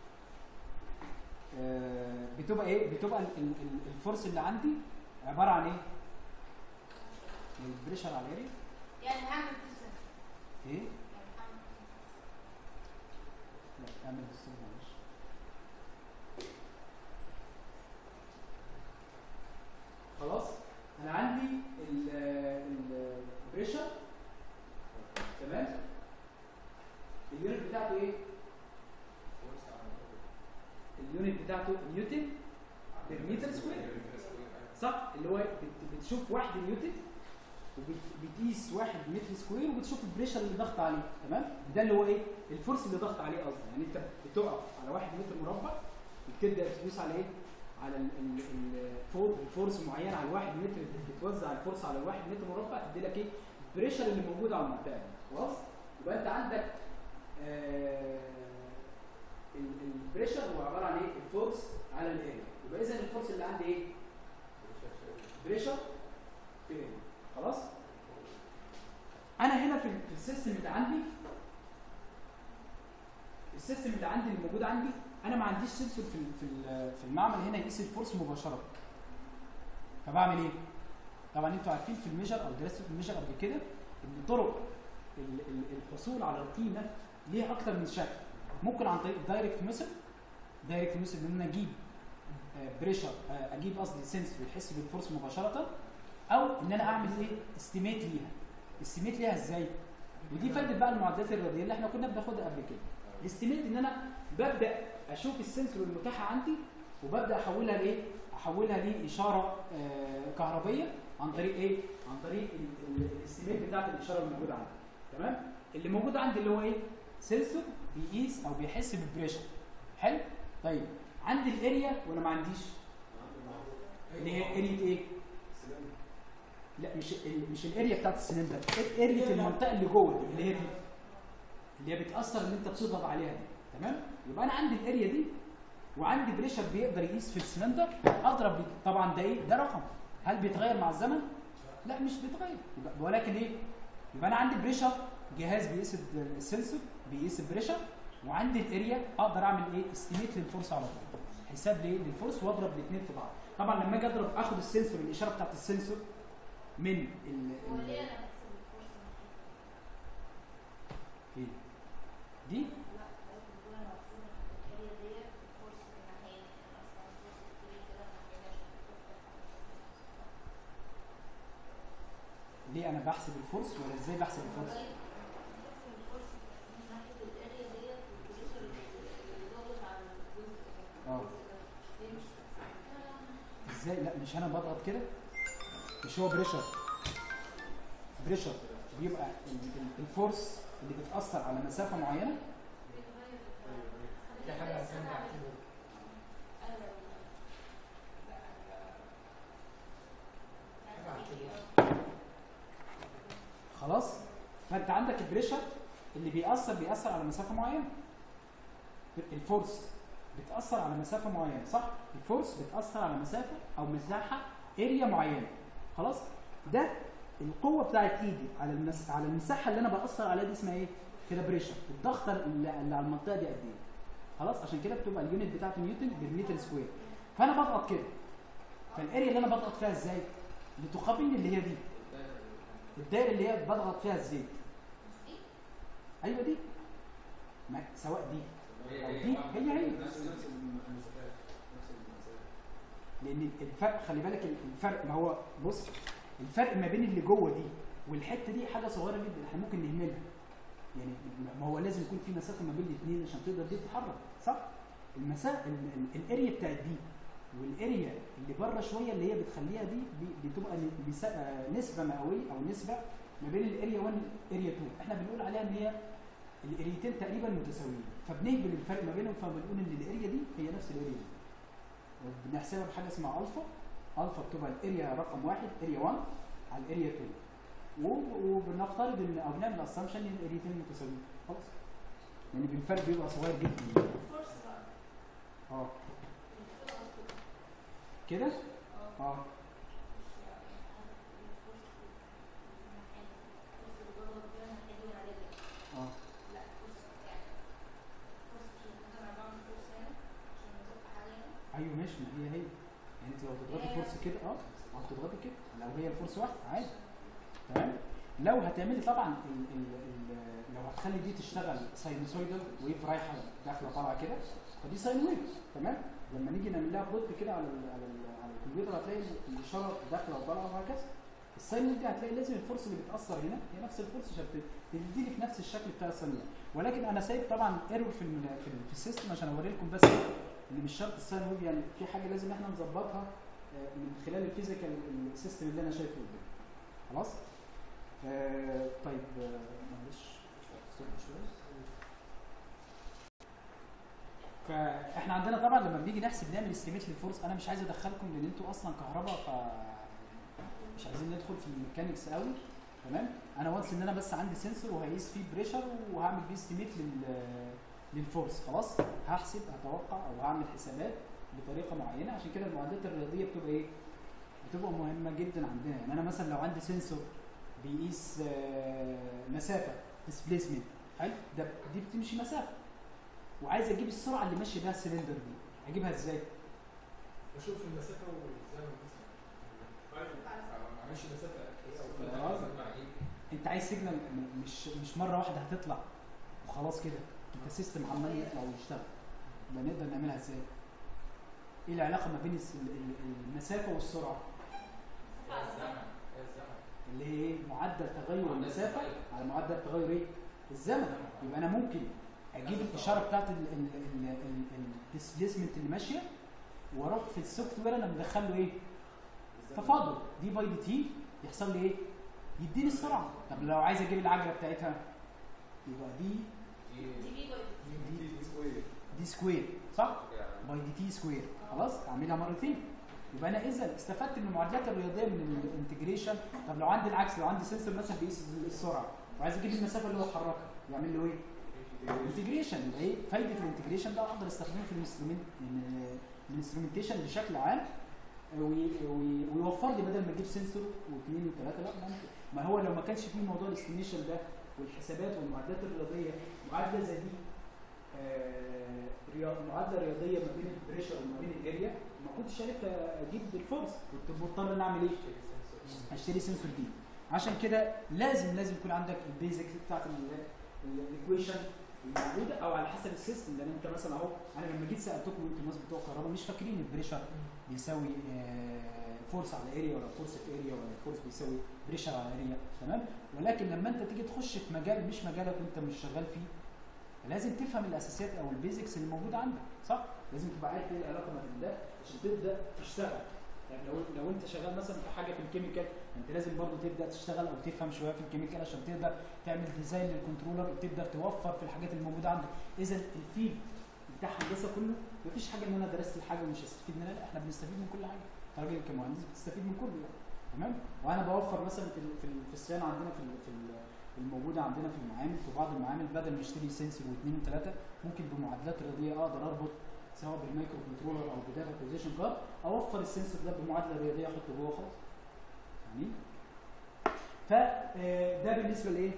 آه، بتبقى ايه بتبقى ال- ال- ال- الفورس اللي عندي عباره عن ايه البريشر على ايه يعني هعمل كده ايه يعني هعمل لا اعمل بالصوت معلش خلاص انا عندي البريشر تمام اليونت بتاعته ايه اليونت بتاعته نيوتن بالمتر سكوير صح اللي هو بت- بتشوف واحد نيوتن وبتقيس واحد متر سكوير وبتشوف البريشر اللي ضغط عليه تمام ده اللي هو ايه الفورس اللي ضغط عليه قصدي يعني انت بتقف على واحد متر مربع وبتبدا تدوس على ايه على ال ال ال فور فورس معين على الواحد متر بتوزع الفورس على الواحد متر مربع تدي لك ايه البريشر اللي موجود على المنطقه دي خلاص يبقى انت عندك آه ال- البريشر هو عباره عن ايه الفورس على الاريا يبقى اذا الفورس اللي عندي ايه بريشر في اريا خلاص انا هنا في في السيستم اللي عندي السيستم اللي عندي اللي موجود عندي انا ما عنديش سنسور في ال- في ال- في المعمل هنا يقيس الفورس مباشره فبعمل ايه طبعا انتوا عارفين في الميجر او درستوا في الميجر قبل كده ان طرق ال- ال- الحصول على القيمه ليها اكتر من شكل ممكن عن طريق الدايركت ميثود دايركت ميثود ان انا اجيب بريشر اجيب قصدي سنسور يحس بالفورس مباشره او ان انا اعمل ايه استيميت ليها استيميت ليها ازاي ودي فايده بقى المعادلات الرياضيه اللي احنا كنا بناخدها قبل كده الاستيميت ان انا ببدا اشوف السنسور المتاحه عندي وببدا احولها لايه احولها لاشاره آه، كهربيه عن طريق ايه عن طريق ال- ال- الاستيميت بتاعت الاشاره اللي موجوده عندي تمام اللي موجود عندي اللي هو ايه سنسور بيقيس او بيحس بالبريشر حلو طيب عندي الاريا ولا ما عنديش اللي هي اريا ايه لا مش ال- مش الاريا بتاعت السلندر اريا المنطقه اللي جوه اللي هي دي اللي هي بتاثر ان انت بتضغط عليها دي تمام يبقى انا عندي الاريا دي وعندي بريشر بيقدر يقيس في السلندر اضرب بي- طبعا ده ايه ده رقم هل بيتغير مع الزمن لا مش بيتغير يبقى ولكن ايه يبقى انا عندي بريشر جهاز بيقيس ال- السنسور بيقيس البريشر وعندي الاريا اقدر اعمل ايه استيميت للفورس على طول حساب ليه للفورس واضرب الاثنين في بعض طبعا لما اجي اضرب اخد السنسور الاشاره بتاعت السنسور من ال هو ال- ليه انا بحسب الفرصه فين دي لا حضرتك بتقول انا بحسبها في الاريا ديت الفرصه من ناحيه انا اصلا الفرصه بتيجي كده ناحيه عشان ليه انا بحسب الفورس ولا ازاي بحسب الفورس بحسب الفرصه من ناحيه الاريا ديت والبريشر اللي ضاغط على الجزء ده اه. الجزء ده. ليه مش بحسبها؟ ازاي لا مش انا بضغط كده مش هو بريشر بريشر بيبقى ال- ال- الفورس اللي بتاثر على مسافه معينه بيتغير في حاجه اسمها اكتيفو ايوه خلاص فانت عندك البريشر اللي بيأثر بيأثر على مسافه معينه الفورس بتاثر على مسافه معينه صح الفورس بتاثر على مسافه او مساحه اريا معينه خلاص ده القوه بتاعت ايدي على المس... على المساحه اللي انا باثر عليها دي اسمها ايه كده بريشر الضغط اللي, اللي على المنطقه دي قد ايه خلاص عشان كده بتبقى اليونت بتاعته نيوتن بالمتر سكوير فانا بضغط كده فالاريا اللي انا بضغط فيها ازاي بتقابل اللي هي دي الدايره اللي هي بضغط فيها الزيت ايوه دي ما سواء دي او دي هي هي نفس نفس المسافات نفس المسافات لان الفرق خلي بالك الفرق ما هو بص الفرق ما بين اللي جوه دي والحته دي حاجه صغيره جدا احنا ممكن نهملها يعني ما هو لازم يكون في مسافه ما بين الاثنين عشان تقدر دي تتحرك صح المسافه ال- ال- الاريا بتاعت دي والاريا اللي بره شويه اللي هي بتخليها دي بي- بتبقى ن- بيسا- آه، نسبه مئويه او نسبه ما بين الاريا 1 والاريا 2 احنا بنقول عليها ان هي الاريتين تقريبا متساويين فبنهبل الفرق ما بينهم فبنقول ان الاريا دي هي نفس الاريا دي بنحسبها بحاجه اسمها الفا الفا بتبقى الاريا رقم واحد اريا 1 على الاريا 2 و- وبنفترض ان او بنعمل اسامبشن ان الاريتين متساويين خلاص يعني بالفرق بيبقى صغير جدا الفورس بقى اه بتبقى كده. كده اه اه مش يعني الفورس الناحية الفورس اللي جوه كده الناحية دي ولا رجلك اه لا الفورس يعني الفورس مش مثلا أنا بعمل فورس هنا عشان أزق حاجة هنا ايوه ماشي ما هي هي يعني انت لو تضغطي فورس كده اه او تضغطي كده لو هي الفورس واحد عادي تمام لو هتعملي طبعا ال ال ال لو هتخلي دي تشتغل ساينوسويدال ويف رايحه داخله طالعه كده فدي ساين ويف تمام لما نيجي نعمل لها بلوت كده على ال على, ال على الكمبيوتر هتلاقي الاشاره داخله وطالعه وهكذا الساين ويف دي هتلاقي لازم الفورس اللي بتاثر هنا هي نفس الفورس عشان تدي لك نفس الشكل بتاع الساين ويف ولكن انا سايب طبعا ايرور في ال في, ال في السيستم عشان اوري لكم بس ان مش شرط الساين ويف يعني في حاجه لازم احنا نظبطها آه، من خلال الفيزيكال السيستم اللي انا شايفه قدامي خلاص آه طيب آه، معلش استنى شويه فاحنا عندنا طبعا لما بنيجي نحسب نعمل استيميت للفورس انا مش عايز ادخلكم لان انتوا اصلا كهرباء ف مش عايزين ندخل في الميكانيكس قوي تمام انا وانس ان انا بس عندي سنسور وهقيس فيه بريشر وهعمل بيه استيميت لل للفورس خلاص هحسب هتوقع او هعمل حسابات بطريقه معينه عشان كده المعادلات الرياضيه بتبقى ايه بتبقى مهمه جدا عندنا يعني انا مثلا لو عندي سنسور بيقيس آه، مسافه ديسبيسمنت حلو ده دي بتمشي مسافه وعايز اجيب السرعه اللي ماشي بيها السلندر دي اجيبها ازاي بشوف المسافة والزمن مثلا معلش مسافة قد ايه آه. او مع ايه انت عايز سيجنال م- مش مش مره واحده هتطلع وخلاص كده انت سيستم عمال يطلع ويشتغل يبقى نقدر نعملها ازاي ايه العلاقه ما بين الس- ال- ال- المسافه والسرعه ايه الزمن ايه الزمن اللي هي ايه معدل تغير المسافه على معدل تغير ايه الزمن يبقى انا ممكن اجيب الاشاره بتاعت الديسبيسمنت اللي ماشيه واروح في السوفت وير انا مدخل له ايه تفاضل دي باي دي تي يحصل لي ايه يديني السرعه طب لو عايز اجيب العجله بتاعتها يبقى دي دي دي بي باي دي دي سكوير دي سكوير صح يعني باي دي تي سكوير خلاص اعملها مرتين يبقى انا اذا استفدت من المعادلات الرياضيه من الانتجريشن طب لو عندي العكس لو عندي سنسور مثلا بيقيس السرعه وعايز اجيب المسافه اللي هو حركها يعمل له ايه؟ انتجريشن يبقى ايه فايده الانتجريشن ده اقدر استخدمه في الانسترومنت الانسترومنتيشن بشكل عام وي- وي- ويوفر لي بدل ما اجيب سنسور واثنين وثلاثه لا ممكن ما هو لو ما كانش فيه موضوع الاستيميشن ده والحسابات والمعادلات الرياضيه معادله زي دي آه، رياض معادله رياضيه ما بين البريشر وما بين الاريا ما كنتش عرفت اجيب الفورس كنت مضطر ان اعمل ايه؟ اشتري سنسور جديد عشان كده لازم لازم يكون عندك البيزك بتاعت الايكويشن الموجوده او على حسب السيستم لان انت مثلا اهو انا لما جيت سالتكم انتوا الناس بتوع الكهرباء مش فاكرين البريشر بيساوي فورس على اريا ولا فورس في اريا ولا الفورس بيساوي بريشر على اريا تمام ولكن لما انت تيجي تخش في مجال مش مجالك وانت مش شغال فيه لازم تفهم الاساسيات او البيزكس اللي موجوده عندك صح لازم تبقى عارف ايه العلاقه ما بين ده عشان تبدا تشتغل يعني لو لو انت شغال مثلا في حاجه في الكيميكال انت لازم برضه تبدا تشتغل او تفهم شويه في الكيميكال عشان تقدر تعمل ديزاين للكنترولر وتقدر توفر في الحاجات اللي موجوده عندك اذا الفيلد بتاع هندسه كله مفيش حاجه ان انا درست الحاجه ومش هستفيد منها لا احنا بنستفيد من كل حاجه انت راجل كمهندس بتستفيد من كله يعني تمام وانا بوفر مثلا في ال- في ال- في الصيانه عندنا في ال- في ال- الموجوده عندنا في المعامل في بعض المعامل بدل ما اشتري سنسور واثنين وثلاثه ممكن بمعادلات رياضيه اقدر اربط سواء بالمايكرو كنترولر او بداتا اكوزيشن كارد اوفر السنسور ده بمعادله رياضيه احطه جوه خالص فاهمين فده بالنسبه لايه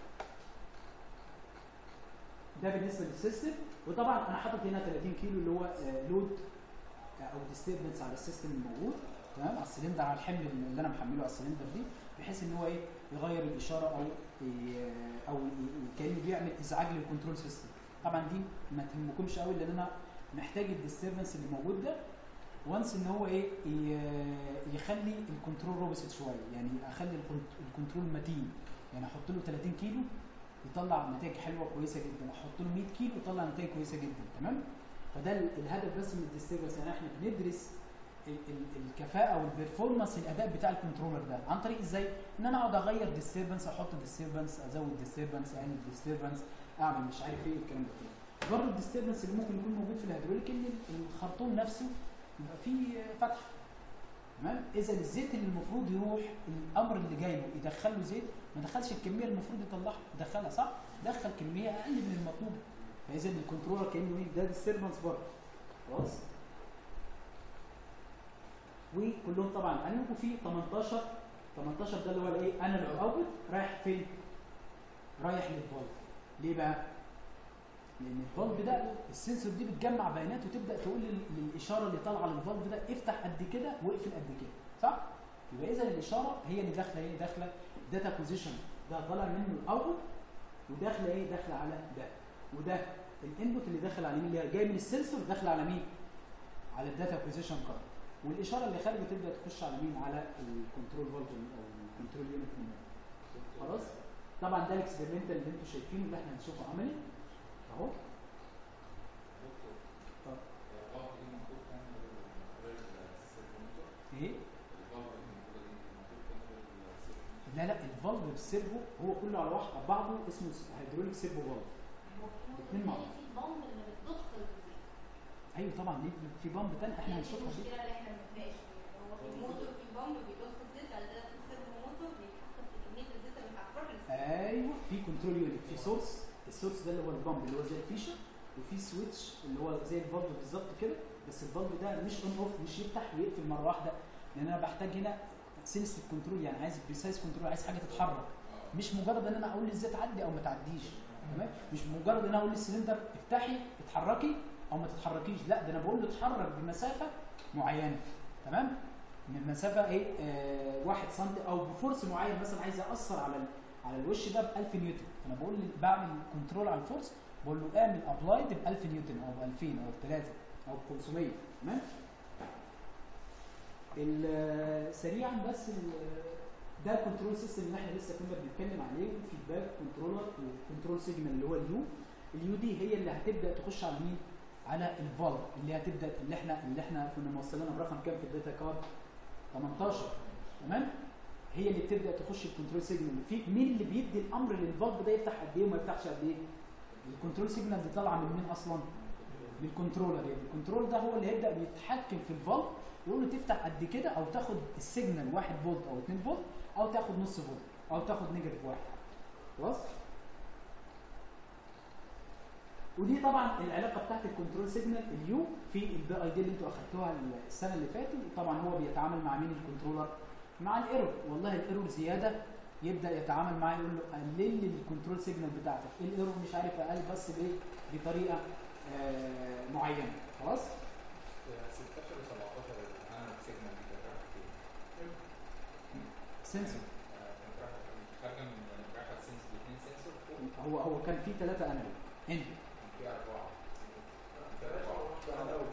ده بالنسبه للسيستم وطبعا انا حاطط هنا 30 كيلو اللي هو آه، لود آه، او ديستربنس على السيستم الموجود تمام على السلندر على الحمل اللي انا محمله على السلندر دي بحيث ان هو ايه يغير الاشاره او ي- او ي- ي- كانه بيعمل ازعاج للكنترول سيستم طبعا دي ما تهمكمش قوي لان انا محتاج الديستربنس اللي موجود ده وانس ان هو ايه ي- يخلي الكنترول روبست شويه يعني اخلي الكنت- الكنترول متين يعني احط له 30 كيلو يطلع نتائج حلوه كويسه جدا احط له 100 كيلو يطلع نتائج كويسه جدا تمام فده ال- الهدف بس من الديستربنس يعني احنا بندرس ال- ال- الكفاءه والبرفورمانس الاداء بتاع الكنترولر ده عن طريق ازاي ان انا اقعد اغير ديستربنس احط ديستربنس ازود ديستربنس اقلل ديستربنس اعمل مش عارف ايه الكلام ده كله برضه الديستربنس اللي ممكن يكون موجود في الهيدروليك ان الخرطوم نفسه يبقى فيه فتح تمام اذا الزيت اللي المفروض يروح الامر اللي جايبه يدخل له زيت ما دخلش الكميه اللي المفروض يطلعها يدخلها صح دخل كميه اقل من المطلوب فاذا الكنترولر كانه ايه ده ديستربنس برضه خلاص وكلهم طبعا انالوج وفي 18 18 ده اللي هو الايه انالوج اوتبوت رايح فين رايح للفولت ليه بقى لان الفولت ده السنسور دي بتجمع بيانات وتبدا تقول لل- للاشاره اللي طالعه للفولت ده افتح قد كده واقفل قد كده صح يبقى اذا الاشاره هي اللي داخله ايه داخله داتا بوزيشن ده طالع منه الاوتبوت وداخله ايه داخله على ده وده الانبوت اللي داخل على مين اللي جاي من السنسور داخل على مين على الداتا بوزيشن كارد والاشاره اللي خارجه تبدا تخش على مين على الكنترول فولت او الكنترول يونت خلاص طبعا ده الاكسبيرمنتال اللي انتم شايفينه اللي احنا هنشوفه عملي اهو دكتور طب. الغلط دي المفروض تعمل غير السيرفومتر ايه الغلط اللي المفروض دي المفروض تعمل السيرفومتر لا لا الفالف بالسيرفو هو كله على واحد على بعضه اسمه هيدروليك سيرفو فالف الاتنين مع بعض. في بوم اللي بتضخ الزيت ايوه طبعا دي في بامب تاني احنا يعني دي هنشوفها دي المشكله اللي احنا بنتناقش فيها هو في موتور في بوم بيضخ الزيت بعد كده في سيرفو موتور بيتحكم في كميه الزيت اللي هتخرج ايوه في كنترول يونت في سورس السورس ده اللي هو البامب اللي هو زي الفيشه وفي سويتش اللي هو زي الفالف بالظبط كده بس الفالف ده مش اون اوف مش يفتح ويقفل مره واحده لان انا بحتاج هنا سينستيف كنترول يعني عايز بريسايز كنترول عايز حاجه تتحرك مش مجرد ان انا اقول للزيت عدي او ما تعديش تمام مش مجرد ان انا اقول للسلندر افتحي اتحركي او ما تتحركيش لا ده انا بقول له اتحرك بمسافه معينه تمام من مسافه ايه آه واحد سم او بفورس معين مثلا عايز اثر على ال- على الوش ده ب 1000 نيوتن فانا بقول ل- بعمل كنترول على الفورس بقول له اعمل ابلايد ب 1000 نيوتن او ب 2000 او ب 3 او ب 500 تمام ال- سريعا بس ال- ده الكنترول سيستم اللي احنا لسه كنا بنتكلم عليه فيدباك كنترولر وكنترول سيجنال اللي هو اليو اليو دي هي اللي هتبدا تخش على مين؟ على الفالف اللي هتبدا اللي احنا اللي احنا كنا موصلينها برقم كام في الداتا كارد 18 تمام هي اللي بتبدا تخش الكنترول سيجنال في مين اللي بيدي الامر للفالف ده يفتح قد ايه وما يفتحش قد ايه الكنترول سيجنال دي طالعه من مين اصلا من الكنترولر يعني الكنترول ده هو اللي هيبدا يتحكم في الفالف يقول له تفتح قد كده او تاخد السيجنال 1 فولت او 2 فولت او تاخد نص فولت او تاخد نيجاتيف واحد خلاص ودي طبعا العلاقه بتاعت الكنترول سيجنال اليو في البي اي دي اللي انتوا اخدتوها السنه اللي فاتت طبعا هو بيتعامل مع مين الكنترولر مع الايرور والله الايرور زياده يبدا يتعامل معاه يقول له قلل لي الكنترول سيجنال بتاعتك ايه الايرور مش عارف اقل بس بايه بطريقه آه معينه خلاص 16 و 17 انا سيجنال كانت رايحه فين؟ سنسور آه، كانت رايحه خارجه من رايحه سنس الاثنين سنسور فوق هو هو كان في ثلاثه انالوج انت كان في اربعه في اربعه في اربعه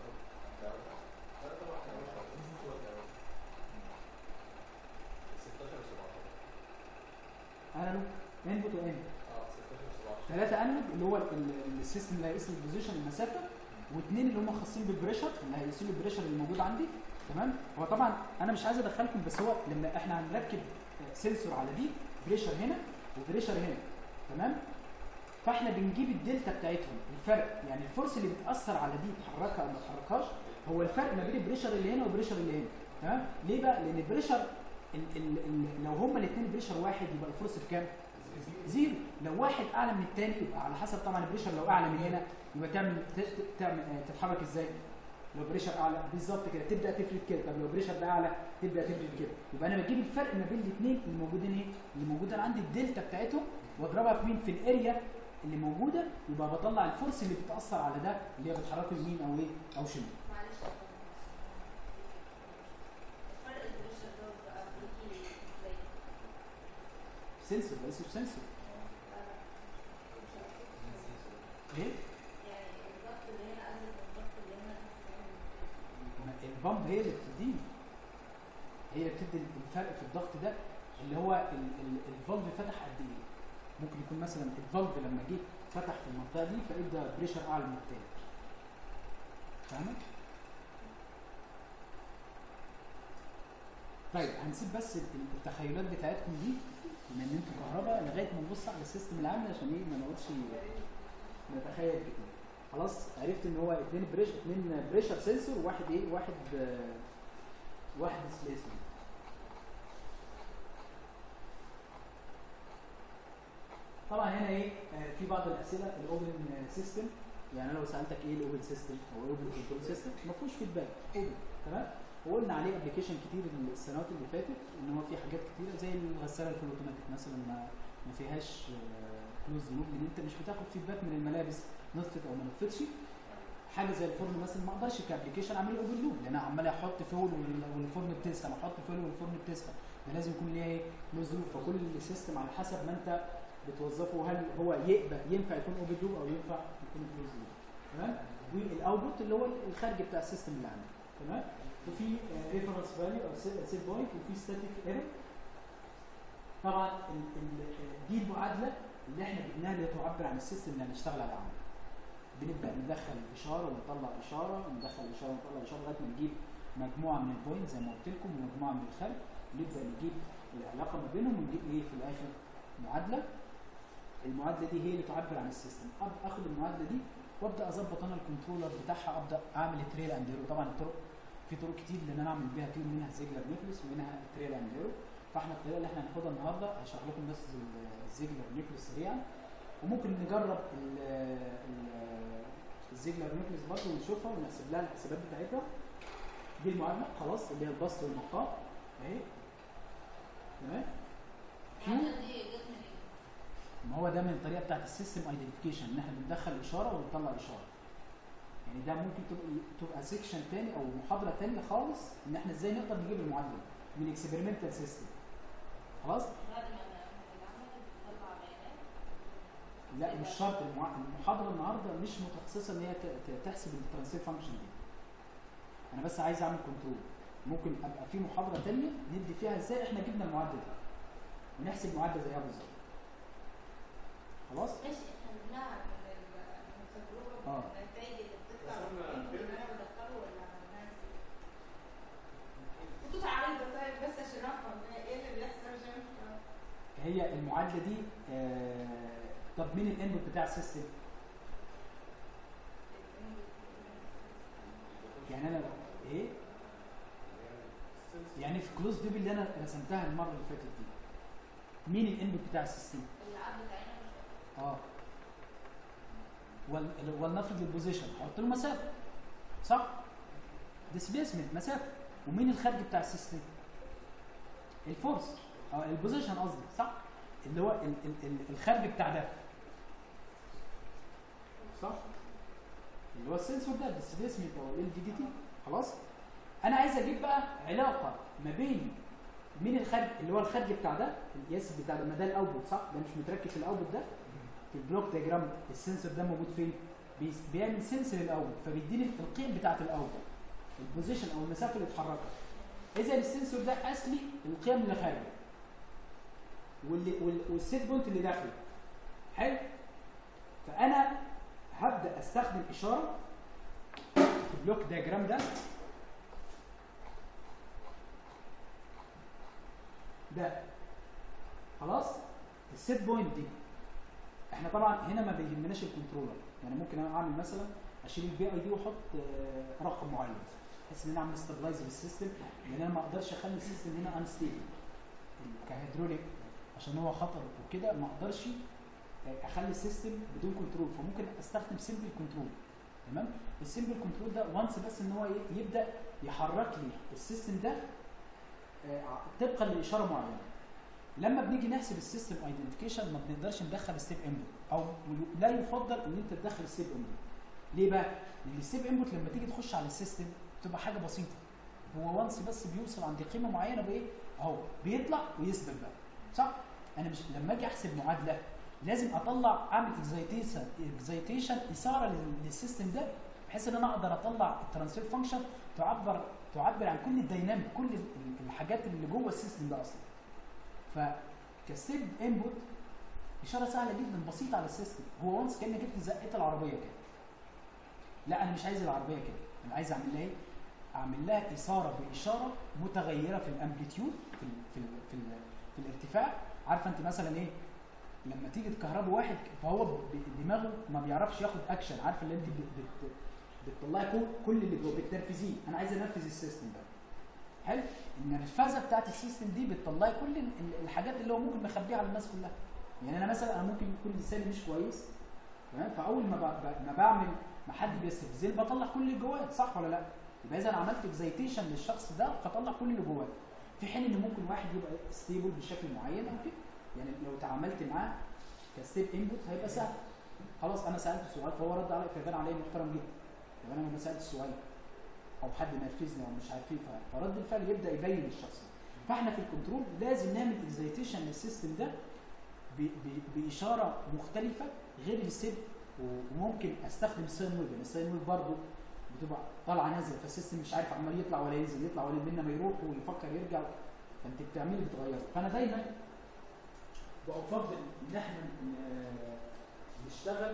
انالوج انبوت وانبوت اه 16 و 17 ثلاثه انالوج اللي هو ال- ال- السيستم اللي هيقيس البوزيشن المسافه واثنين اللي هم خاصين بالبريشر اللي هيقيسوا لي البريشر اللي موجود عندي تمام هو طبعا انا مش عايز ادخلكم بس هو لما احنا هنركب سنسور على دي بريشر هنا وبريشر هنا تمام فاحنا بنجيب الدلتا بتاعتهم الفرق يعني الفورس اللي بتاثر على دي تحركها او ما تحركهاش هو الفرق ما بين البريشر اللي هنا والبريشر اللي هنا تمام ليه بقى لان البريشر ال ال ال لو هما الاثنين بريشر واحد يبقى الفورس بكام زيرو لو واحد اعلى من الثاني يبقى على حسب طبعا البريشر لو اعلى من هنا يبقى تعمل ت- ت- تعمل آه، تتحرك ازاي لو بريشر اعلى بالظبط كده تبدا تفرد كده طب لو بريشر ده اعلى تبدا تفرد كده يبقى انا بجيب الفرق ما بين الاثنين اللي موجودين ايه اللي موجوده أنا عندي الدلتا بتاعتهم واضربها في مين في الاريا اللي موجوده يبقى بطلع الفورس اللي بتاثر على ده اللي هي بتحركه يمين او ايه او شمال معلش يا فندم. فرق البريشر ده بقى بيجي ازاي؟ سنسور ده اسمه سنسور لا لا مش عارفة. ليه؟ يعني الضغط اللي هنا أزيد من الضغط اللي هنا تحت ما البامب هي اللي بتديني هي اللي بتدي الفرق في الضغط ده اللي هو ال- ال- الفالف فتح قد ايه ممكن يكون مثلا الفالف لما جه فتح في المنطقه دي فادى بريشر اعلى من التاني فاهمه طيب هنسيب بس ال- ال- التخيلات بتاعتكم دي بما ان انتوا كهرباء لغايه ما نبص على السيستم العام عشان ايه ما نقعدش نتخيل كتير خلاص عرفت ان هو اتنين بريش اتنين بريشر سنسور واحد ايه واحد آه، واحد ديسبيسمنت طبعا هنا ايه آه، في بعض الاسئله الاوبن سيستم يعني انا لو سالتك ايه الاوبن سيستم او الاوبن كنترول سيستم ما فيهوش فيدباك اوبن تمام وقلنا عليه ابلكيشن كتير السنوات اللي فاتت ان هو في حاجات كتيره زي الغساله الفول اوتوماتيك مثلا ما ما فيهاش كلوز لوب لان انت مش بتاخد فيدباك من الملابس نطفت او ما نطفتش حاجه زي الفرن مثلا ما اقدرش كابلكيشن اعمل اوبن لوب لان انا عمال احط فول وال- والفرن بتسخن احط فول والفرن بتسخن ده لازم يكون ليها ايه كلوز لوب فكل السيستم على حسب ما انت بتوظفه هل هو يقبل ينفع يكون اوبن لوب او ينفع يكون كلوز لوب تمام والاوتبوت اللي هو الخارج بتاع السيستم اللي عندك تمام وفي ريفرنس فاليو او سيت بوينت وفي ستاتيك ايرور طبعا ال- ال- دي المعادله اللي احنا جبناها اللي هي تعبر عن السيستم اللي هنشتغل على عمله بنبدا ندخل اشاره ونطلع اشاره ندخل اشاره ونطلع اشاره لغايه ما نجيب مجموعه من البوينت زي ما قلت لكم ومجموعه من الخارج نبدا نجيب العلاقه ما بينهم ونجيب ايه في الاخر معادله المعادله دي هي اللي تعبر عن السيستم أب- اخد المعادله دي وابدا اظبط انا الكنترولر بتاعها ابدا اعمل تريل اند ايرور طبعا الطرق في طرق كتير اللي انا اعمل بيها فيهم منها زيجلر نيكلس ومنها تريل اند ايرور فاحنا الطريقه اللي احنا هناخدها النهارده هشرح لكم بس ال- الزيجلر نيكلس سريعا وممكن نجرب ال- ال- الزيجلر نيكلس برضه ونشوفها ونحسب لها الحسابات بتاعتها دي المعادله خلاص اللي هي البسط والمقطع اهي تمام كيو المعادلة دي جت منين؟ ما هو ده من الطريقه بتاعت السيستم ايدنتيفيكيشن ان احنا بندخل اشاره ونطلع اشاره يعني ده ممكن تبقى تبقى سيكشن تاني او محاضره تانية خالص ان احنا ازاي نقدر نجيب المعادله من الاكسبيرمنتال سيستم خلاص بعد ما العمل بتطلع بيانات لا مش شرط المع- المحاضره النهارده مش متخصصه ان هي ت- ت- تحسب الترانسفير فانكشن دي انا بس عايز اعمل كنترول ممكن ابقى في محاضره تانية ندي فيها ازاي احنا جبنا المعادله دي ونحسب معادله زيها بالظبط خلاص ماشي احنا بنعمل من ال- من التجربة آه. من النتائج اللي بتطلع بس أنا من فيلم- اللي انا بدخله ولا عملناها ازاي؟ كنت عارفة طيب بس عشان افهم ايه اللي بيحصل عشان افهم هي المعادله دي آه طب مين الانبوت بتاع السيستم يعني انا ايه يعني في كلوز لوب اللي انا رسمتها المره اللي فاتت دي مين الانبوت بتاع السيستم اللعاب بتاعنا مش اه وال... ولنفرض البوزيشن احط له مسافه صح ديسبيسمنت مسافه ومين الخارج بتاع السيستم الفورس اه البوزيشن قصدي صح اللي هو ال... ال... ال... الخارج بتاع ده صح اللي هو السنسور ده الديسبيسمنت او ال في دي تي خلاص انا عايز اجيب بقى علاقه ما بين مين الخارج اللي هو الخارج بتاع ده القياس بتاع ده ما ده الاوتبوت صح ده مش متركب في الاوتبوت ده في البلوك دياجرام السنسور ده موجود فين بيس- بيعمل سنس للاوتبوت فبيديني القيم بتاعه الاوتبوت البوزيشن او المسافه اللي اتحركت اذا السنسور ده قاس لي القيم اللي خارجه واللي وال- والسيت بوينت اللي داخله حلو فانا هبدا استخدم اشاره في البلوك دياجرام ده ده خلاص السيت بوينت دي احنا طبعا هنا ما بيهمناش الكنترولر يعني ممكن انا اعمل مثلا اشيل البي اي دي واحط آه، رقم معين بحيث ان انا اعمل ستابلايز بالسيستم لان انا ما اقدرش اخلي السيستم هنا انستيبل كهيدروليك عشان هو خطر وكده ما اقدرش آه، اخلي السيستم بدون كنترول فممكن استخدم سيمبل كنترول تمام السيمبل كنترول ده وانس بس ان هو ي- يبدا يحرك لي السيستم ده آه، طبقا لاشاره معينه لما بنيجي نحسب السيستم ايدنتيفيكيشن ما بنقدرش ندخل ستيب انبوت او لا يفضل ان انت تدخل ستيب انبوت ليه بقى لان الستيب انبوت لما تيجي تخش على السيستم بتبقى حاجه بسيطه هو وانس بس بيوصل عند قيمه معينه بايه اهو بيطلع ويثبت بقى صح انا مش لما اجي احسب معادله لازم اطلع اعمل اكزايتيشن اكزايتيشن اثاره لل- للسيستم ده بحيث ان انا اقدر اطلع الترانسفير فانكشن تعبر تعبر عن كل الديناميك كل ال- الحاجات اللي جوه السيستم ده اصلا فكستيب انبوت اشاره سهله جدا بسيطه على السيستم هو وانس كانك جبت زقه العربيه كده لا انا مش عايز العربيه كده انا عايز اعمل لها ايه اعمل لها اثاره باشاره متغيره في الامبليتيود في ال في ال في, ال في الارتفاع عارفه انت مثلا ايه لما تيجي تكهربه واحد فهو ب- دماغه ما بيعرفش ياخد اكشن عارفه اللي انت بت بت بتطلعي كل- كل اللي جوه بتنفذيه انا عايز انفذ السيستم ده حلو النرفزه بتاعت السيستم دي بتطلعي كل ال- ال- الحاجات اللي هو ممكن مخبيها على الناس كلها يعني انا مثلا انا ممكن يكون لساني مش كويس تمام فاول ما ب- ب- ما بعمل ما حد بيستفزني بطلع كل اللي جواه صح ولا لا يبقى اذا انا عملت اكزايتيشن للشخص ده فطلع كل اللي جواه في حين ان ممكن واحد يبقى ستيبل بشكل معين او كده يعني لو تعاملت معاه كستيب انبوت هيبقى سهل خلاص انا سالته سؤال فهو رد عليا فيبان عليا محترم جدا طب انا ما سالتش سؤال او حد نرفزني او مش عارف ايه ف- فرد الفعل يبدا يبين للشخص فاحنا في الكنترول لازم نعمل اكزايتيشن للسيستم ده ب- ب- باشاره مختلفه غير الستيب وممكن استخدم الساين ويف يعني الساين ويف برضه بتبقى طالعه نازله فالسيستم مش عارف عمال يطلع ولا ينزل يطلع ولا بينا ما يروح ويفكر يرجع فانت بتعملي بتغيري فانا دايما بفضل ان احنا ن- نشتغل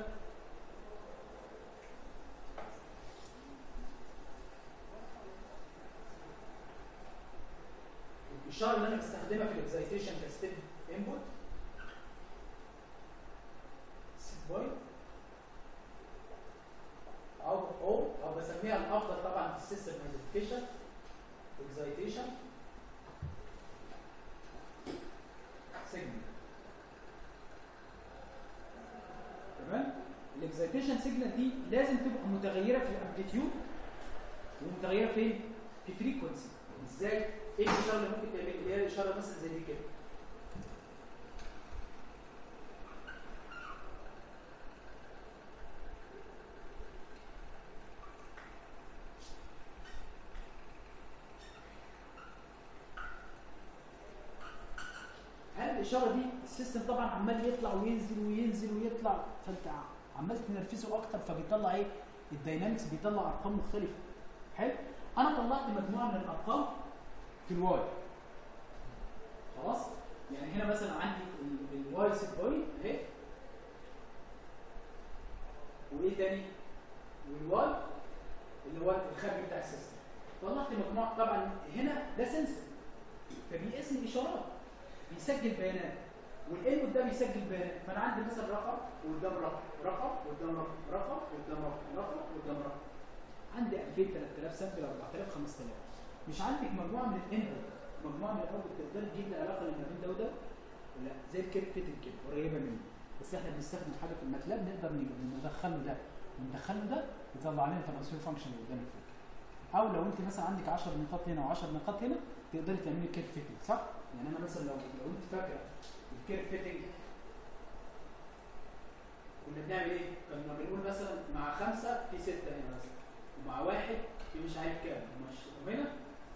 الاشاره اللي انا بستخدمها في الاكزايتيشن كستيب انبوت سيت بوينت او او او بسميها الافضل طبعا في السيستم ايدنتيفيكيشن اكزايتيشن سيجنال تمام الاكزايتيشن سيجنال دي لازم تبقى متغيره في الامبليتيود ومتغيره فين في فريكونسي ازاي ايه الاشاره اللي ممكن تعمل اللي هي الاشاره مثلا زي دي كده هل الاشاره دي السيستم طبعا عمال يطلع وينزل وينزل ويطلع فانت عمال تنرفزه اكتر فبيطلع ايه الداينامكس بيطلع ارقام مختلفه حلو انا طلعت مجموعه من الارقام في الواي خلاص يعني هنا مثلا عندي ال- الواي سيت بوينت اهي وايه تاني والواي اللي هو الخارجي بتاع السيستم طلعت مجموعه طبعا هنا ده سنسور فبيقيس لي اشارات بيسجل بيانات والانبوت ده بيسجل بيانات فانا عندي مثلا رقم وقدام رقم رقم وقدام رقم رقم وقدام رقم رقم وقدام رقم عندي 2000 3000 سامبل 4000 5000 مش عندك مجموعه من الانبوت مجموعه من الانبوت تقدر تجيب لي علاقه ما بين ده وده لا زي الكيرف فيتنج كده قريبه منه بس احنا بنستخدم حاجه في الماتلاب نقدر ن- ندخله ده وندخله ده يطلع لنا ترانسفير فانكشن اللي قدامك فوق او لو انت مثلا عندك 10 نقاط هنا و10 نقاط هنا تقدري تعملي كيرف فيتنج صح؟ يعني انا مثلا لو لو انت فاكره الكيرف فيتنج كنا بنعمل ايه؟ كنا بنقول مثلا مع خمسه في سته هنا مثلا ومع واحد في مش عارف كام ومش وهنا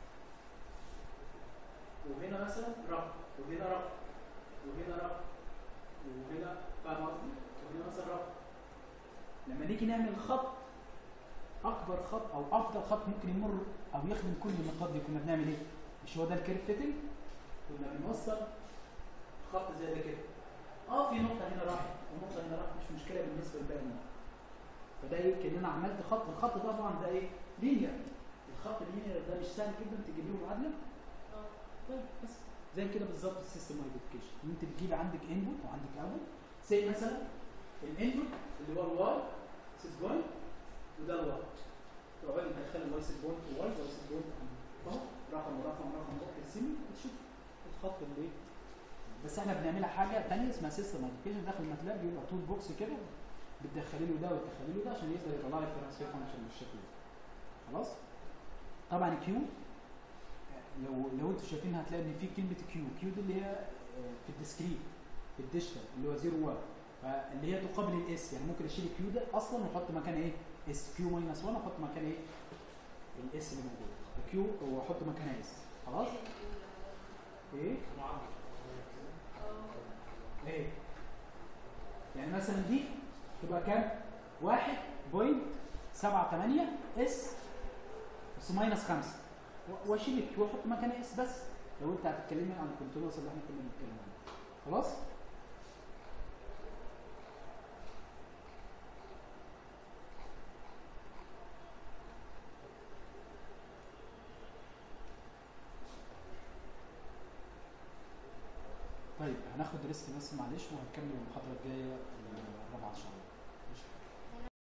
وهنا مثلا رقم وهنا رقم وهنا رقم وهنا فاهم قصدي؟ وهنا مثلا رقم لما نيجي نعمل خط اكبر خط او افضل خط ممكن يمر او يخدم كل النقاط دي كنا بنعمل ايه؟ مش هو ده الكيرف فيتنج؟ كنا بنوصل خط زي ده كده اه في نقطه هنا راحت ونقطه هنا راحت مش مشكله بالنسبه لباقي النقط فده يمكن انا عملت خط الخط ده طبعا ده ايه؟ لينير الخط اللينير ده مش سهل جدا تجيب له معادله طيب بس زي كده بالظبط السيستم ايدنتيفيكيشن انت بتجيب عندك انبوت وعندك اوتبوت زي مثلا الانبوت اللي هو الواي سيت بوينت وده الواي تقعدي تدخلي الواي سيت بوينت وواي واي سيت بوينت اهو رقم ورقم ورقم ورقم تقسمي وتشوف الخط اللي ايه بس بس احنا بنعملها حاجه ثانيه اسمها سيستم موديفيكيشن داخل الماتلاب بيبقى تول بوكس كده بتدخلي له ده وتدخلي له ده عشان يقدر يطلع لك ترانسفير فانكشن بالشكل ده خلاص طبعا كيو لو لو انتوا شايفين هتلاقي ان في كلمه كيو كيو دي اللي هي آه، في الديسكريت في الديجيتال اللي هو 0 1 فاللي هي تقابل الاس يعني ممكن اشيل الكيو ده اصلا واحط مكان ايه اس كيو ماينس 1 واحط مكان ايه الاس اللي موجود كيو واحط مكانها اس خلاص ايه ايه يعني مثلا دي تبقى كام؟ واحد بوينت سبعة تمانية اس بس ماينس خمسة و- واشيل الكيو واحط مكانها اس بس لو انت هتتكلمي عن الكونتينوس اللي احنا كنا بنتكلم عنه خلاص؟ طيب هناخد ريست بس معلش وهنكمل المحاضرة الجاية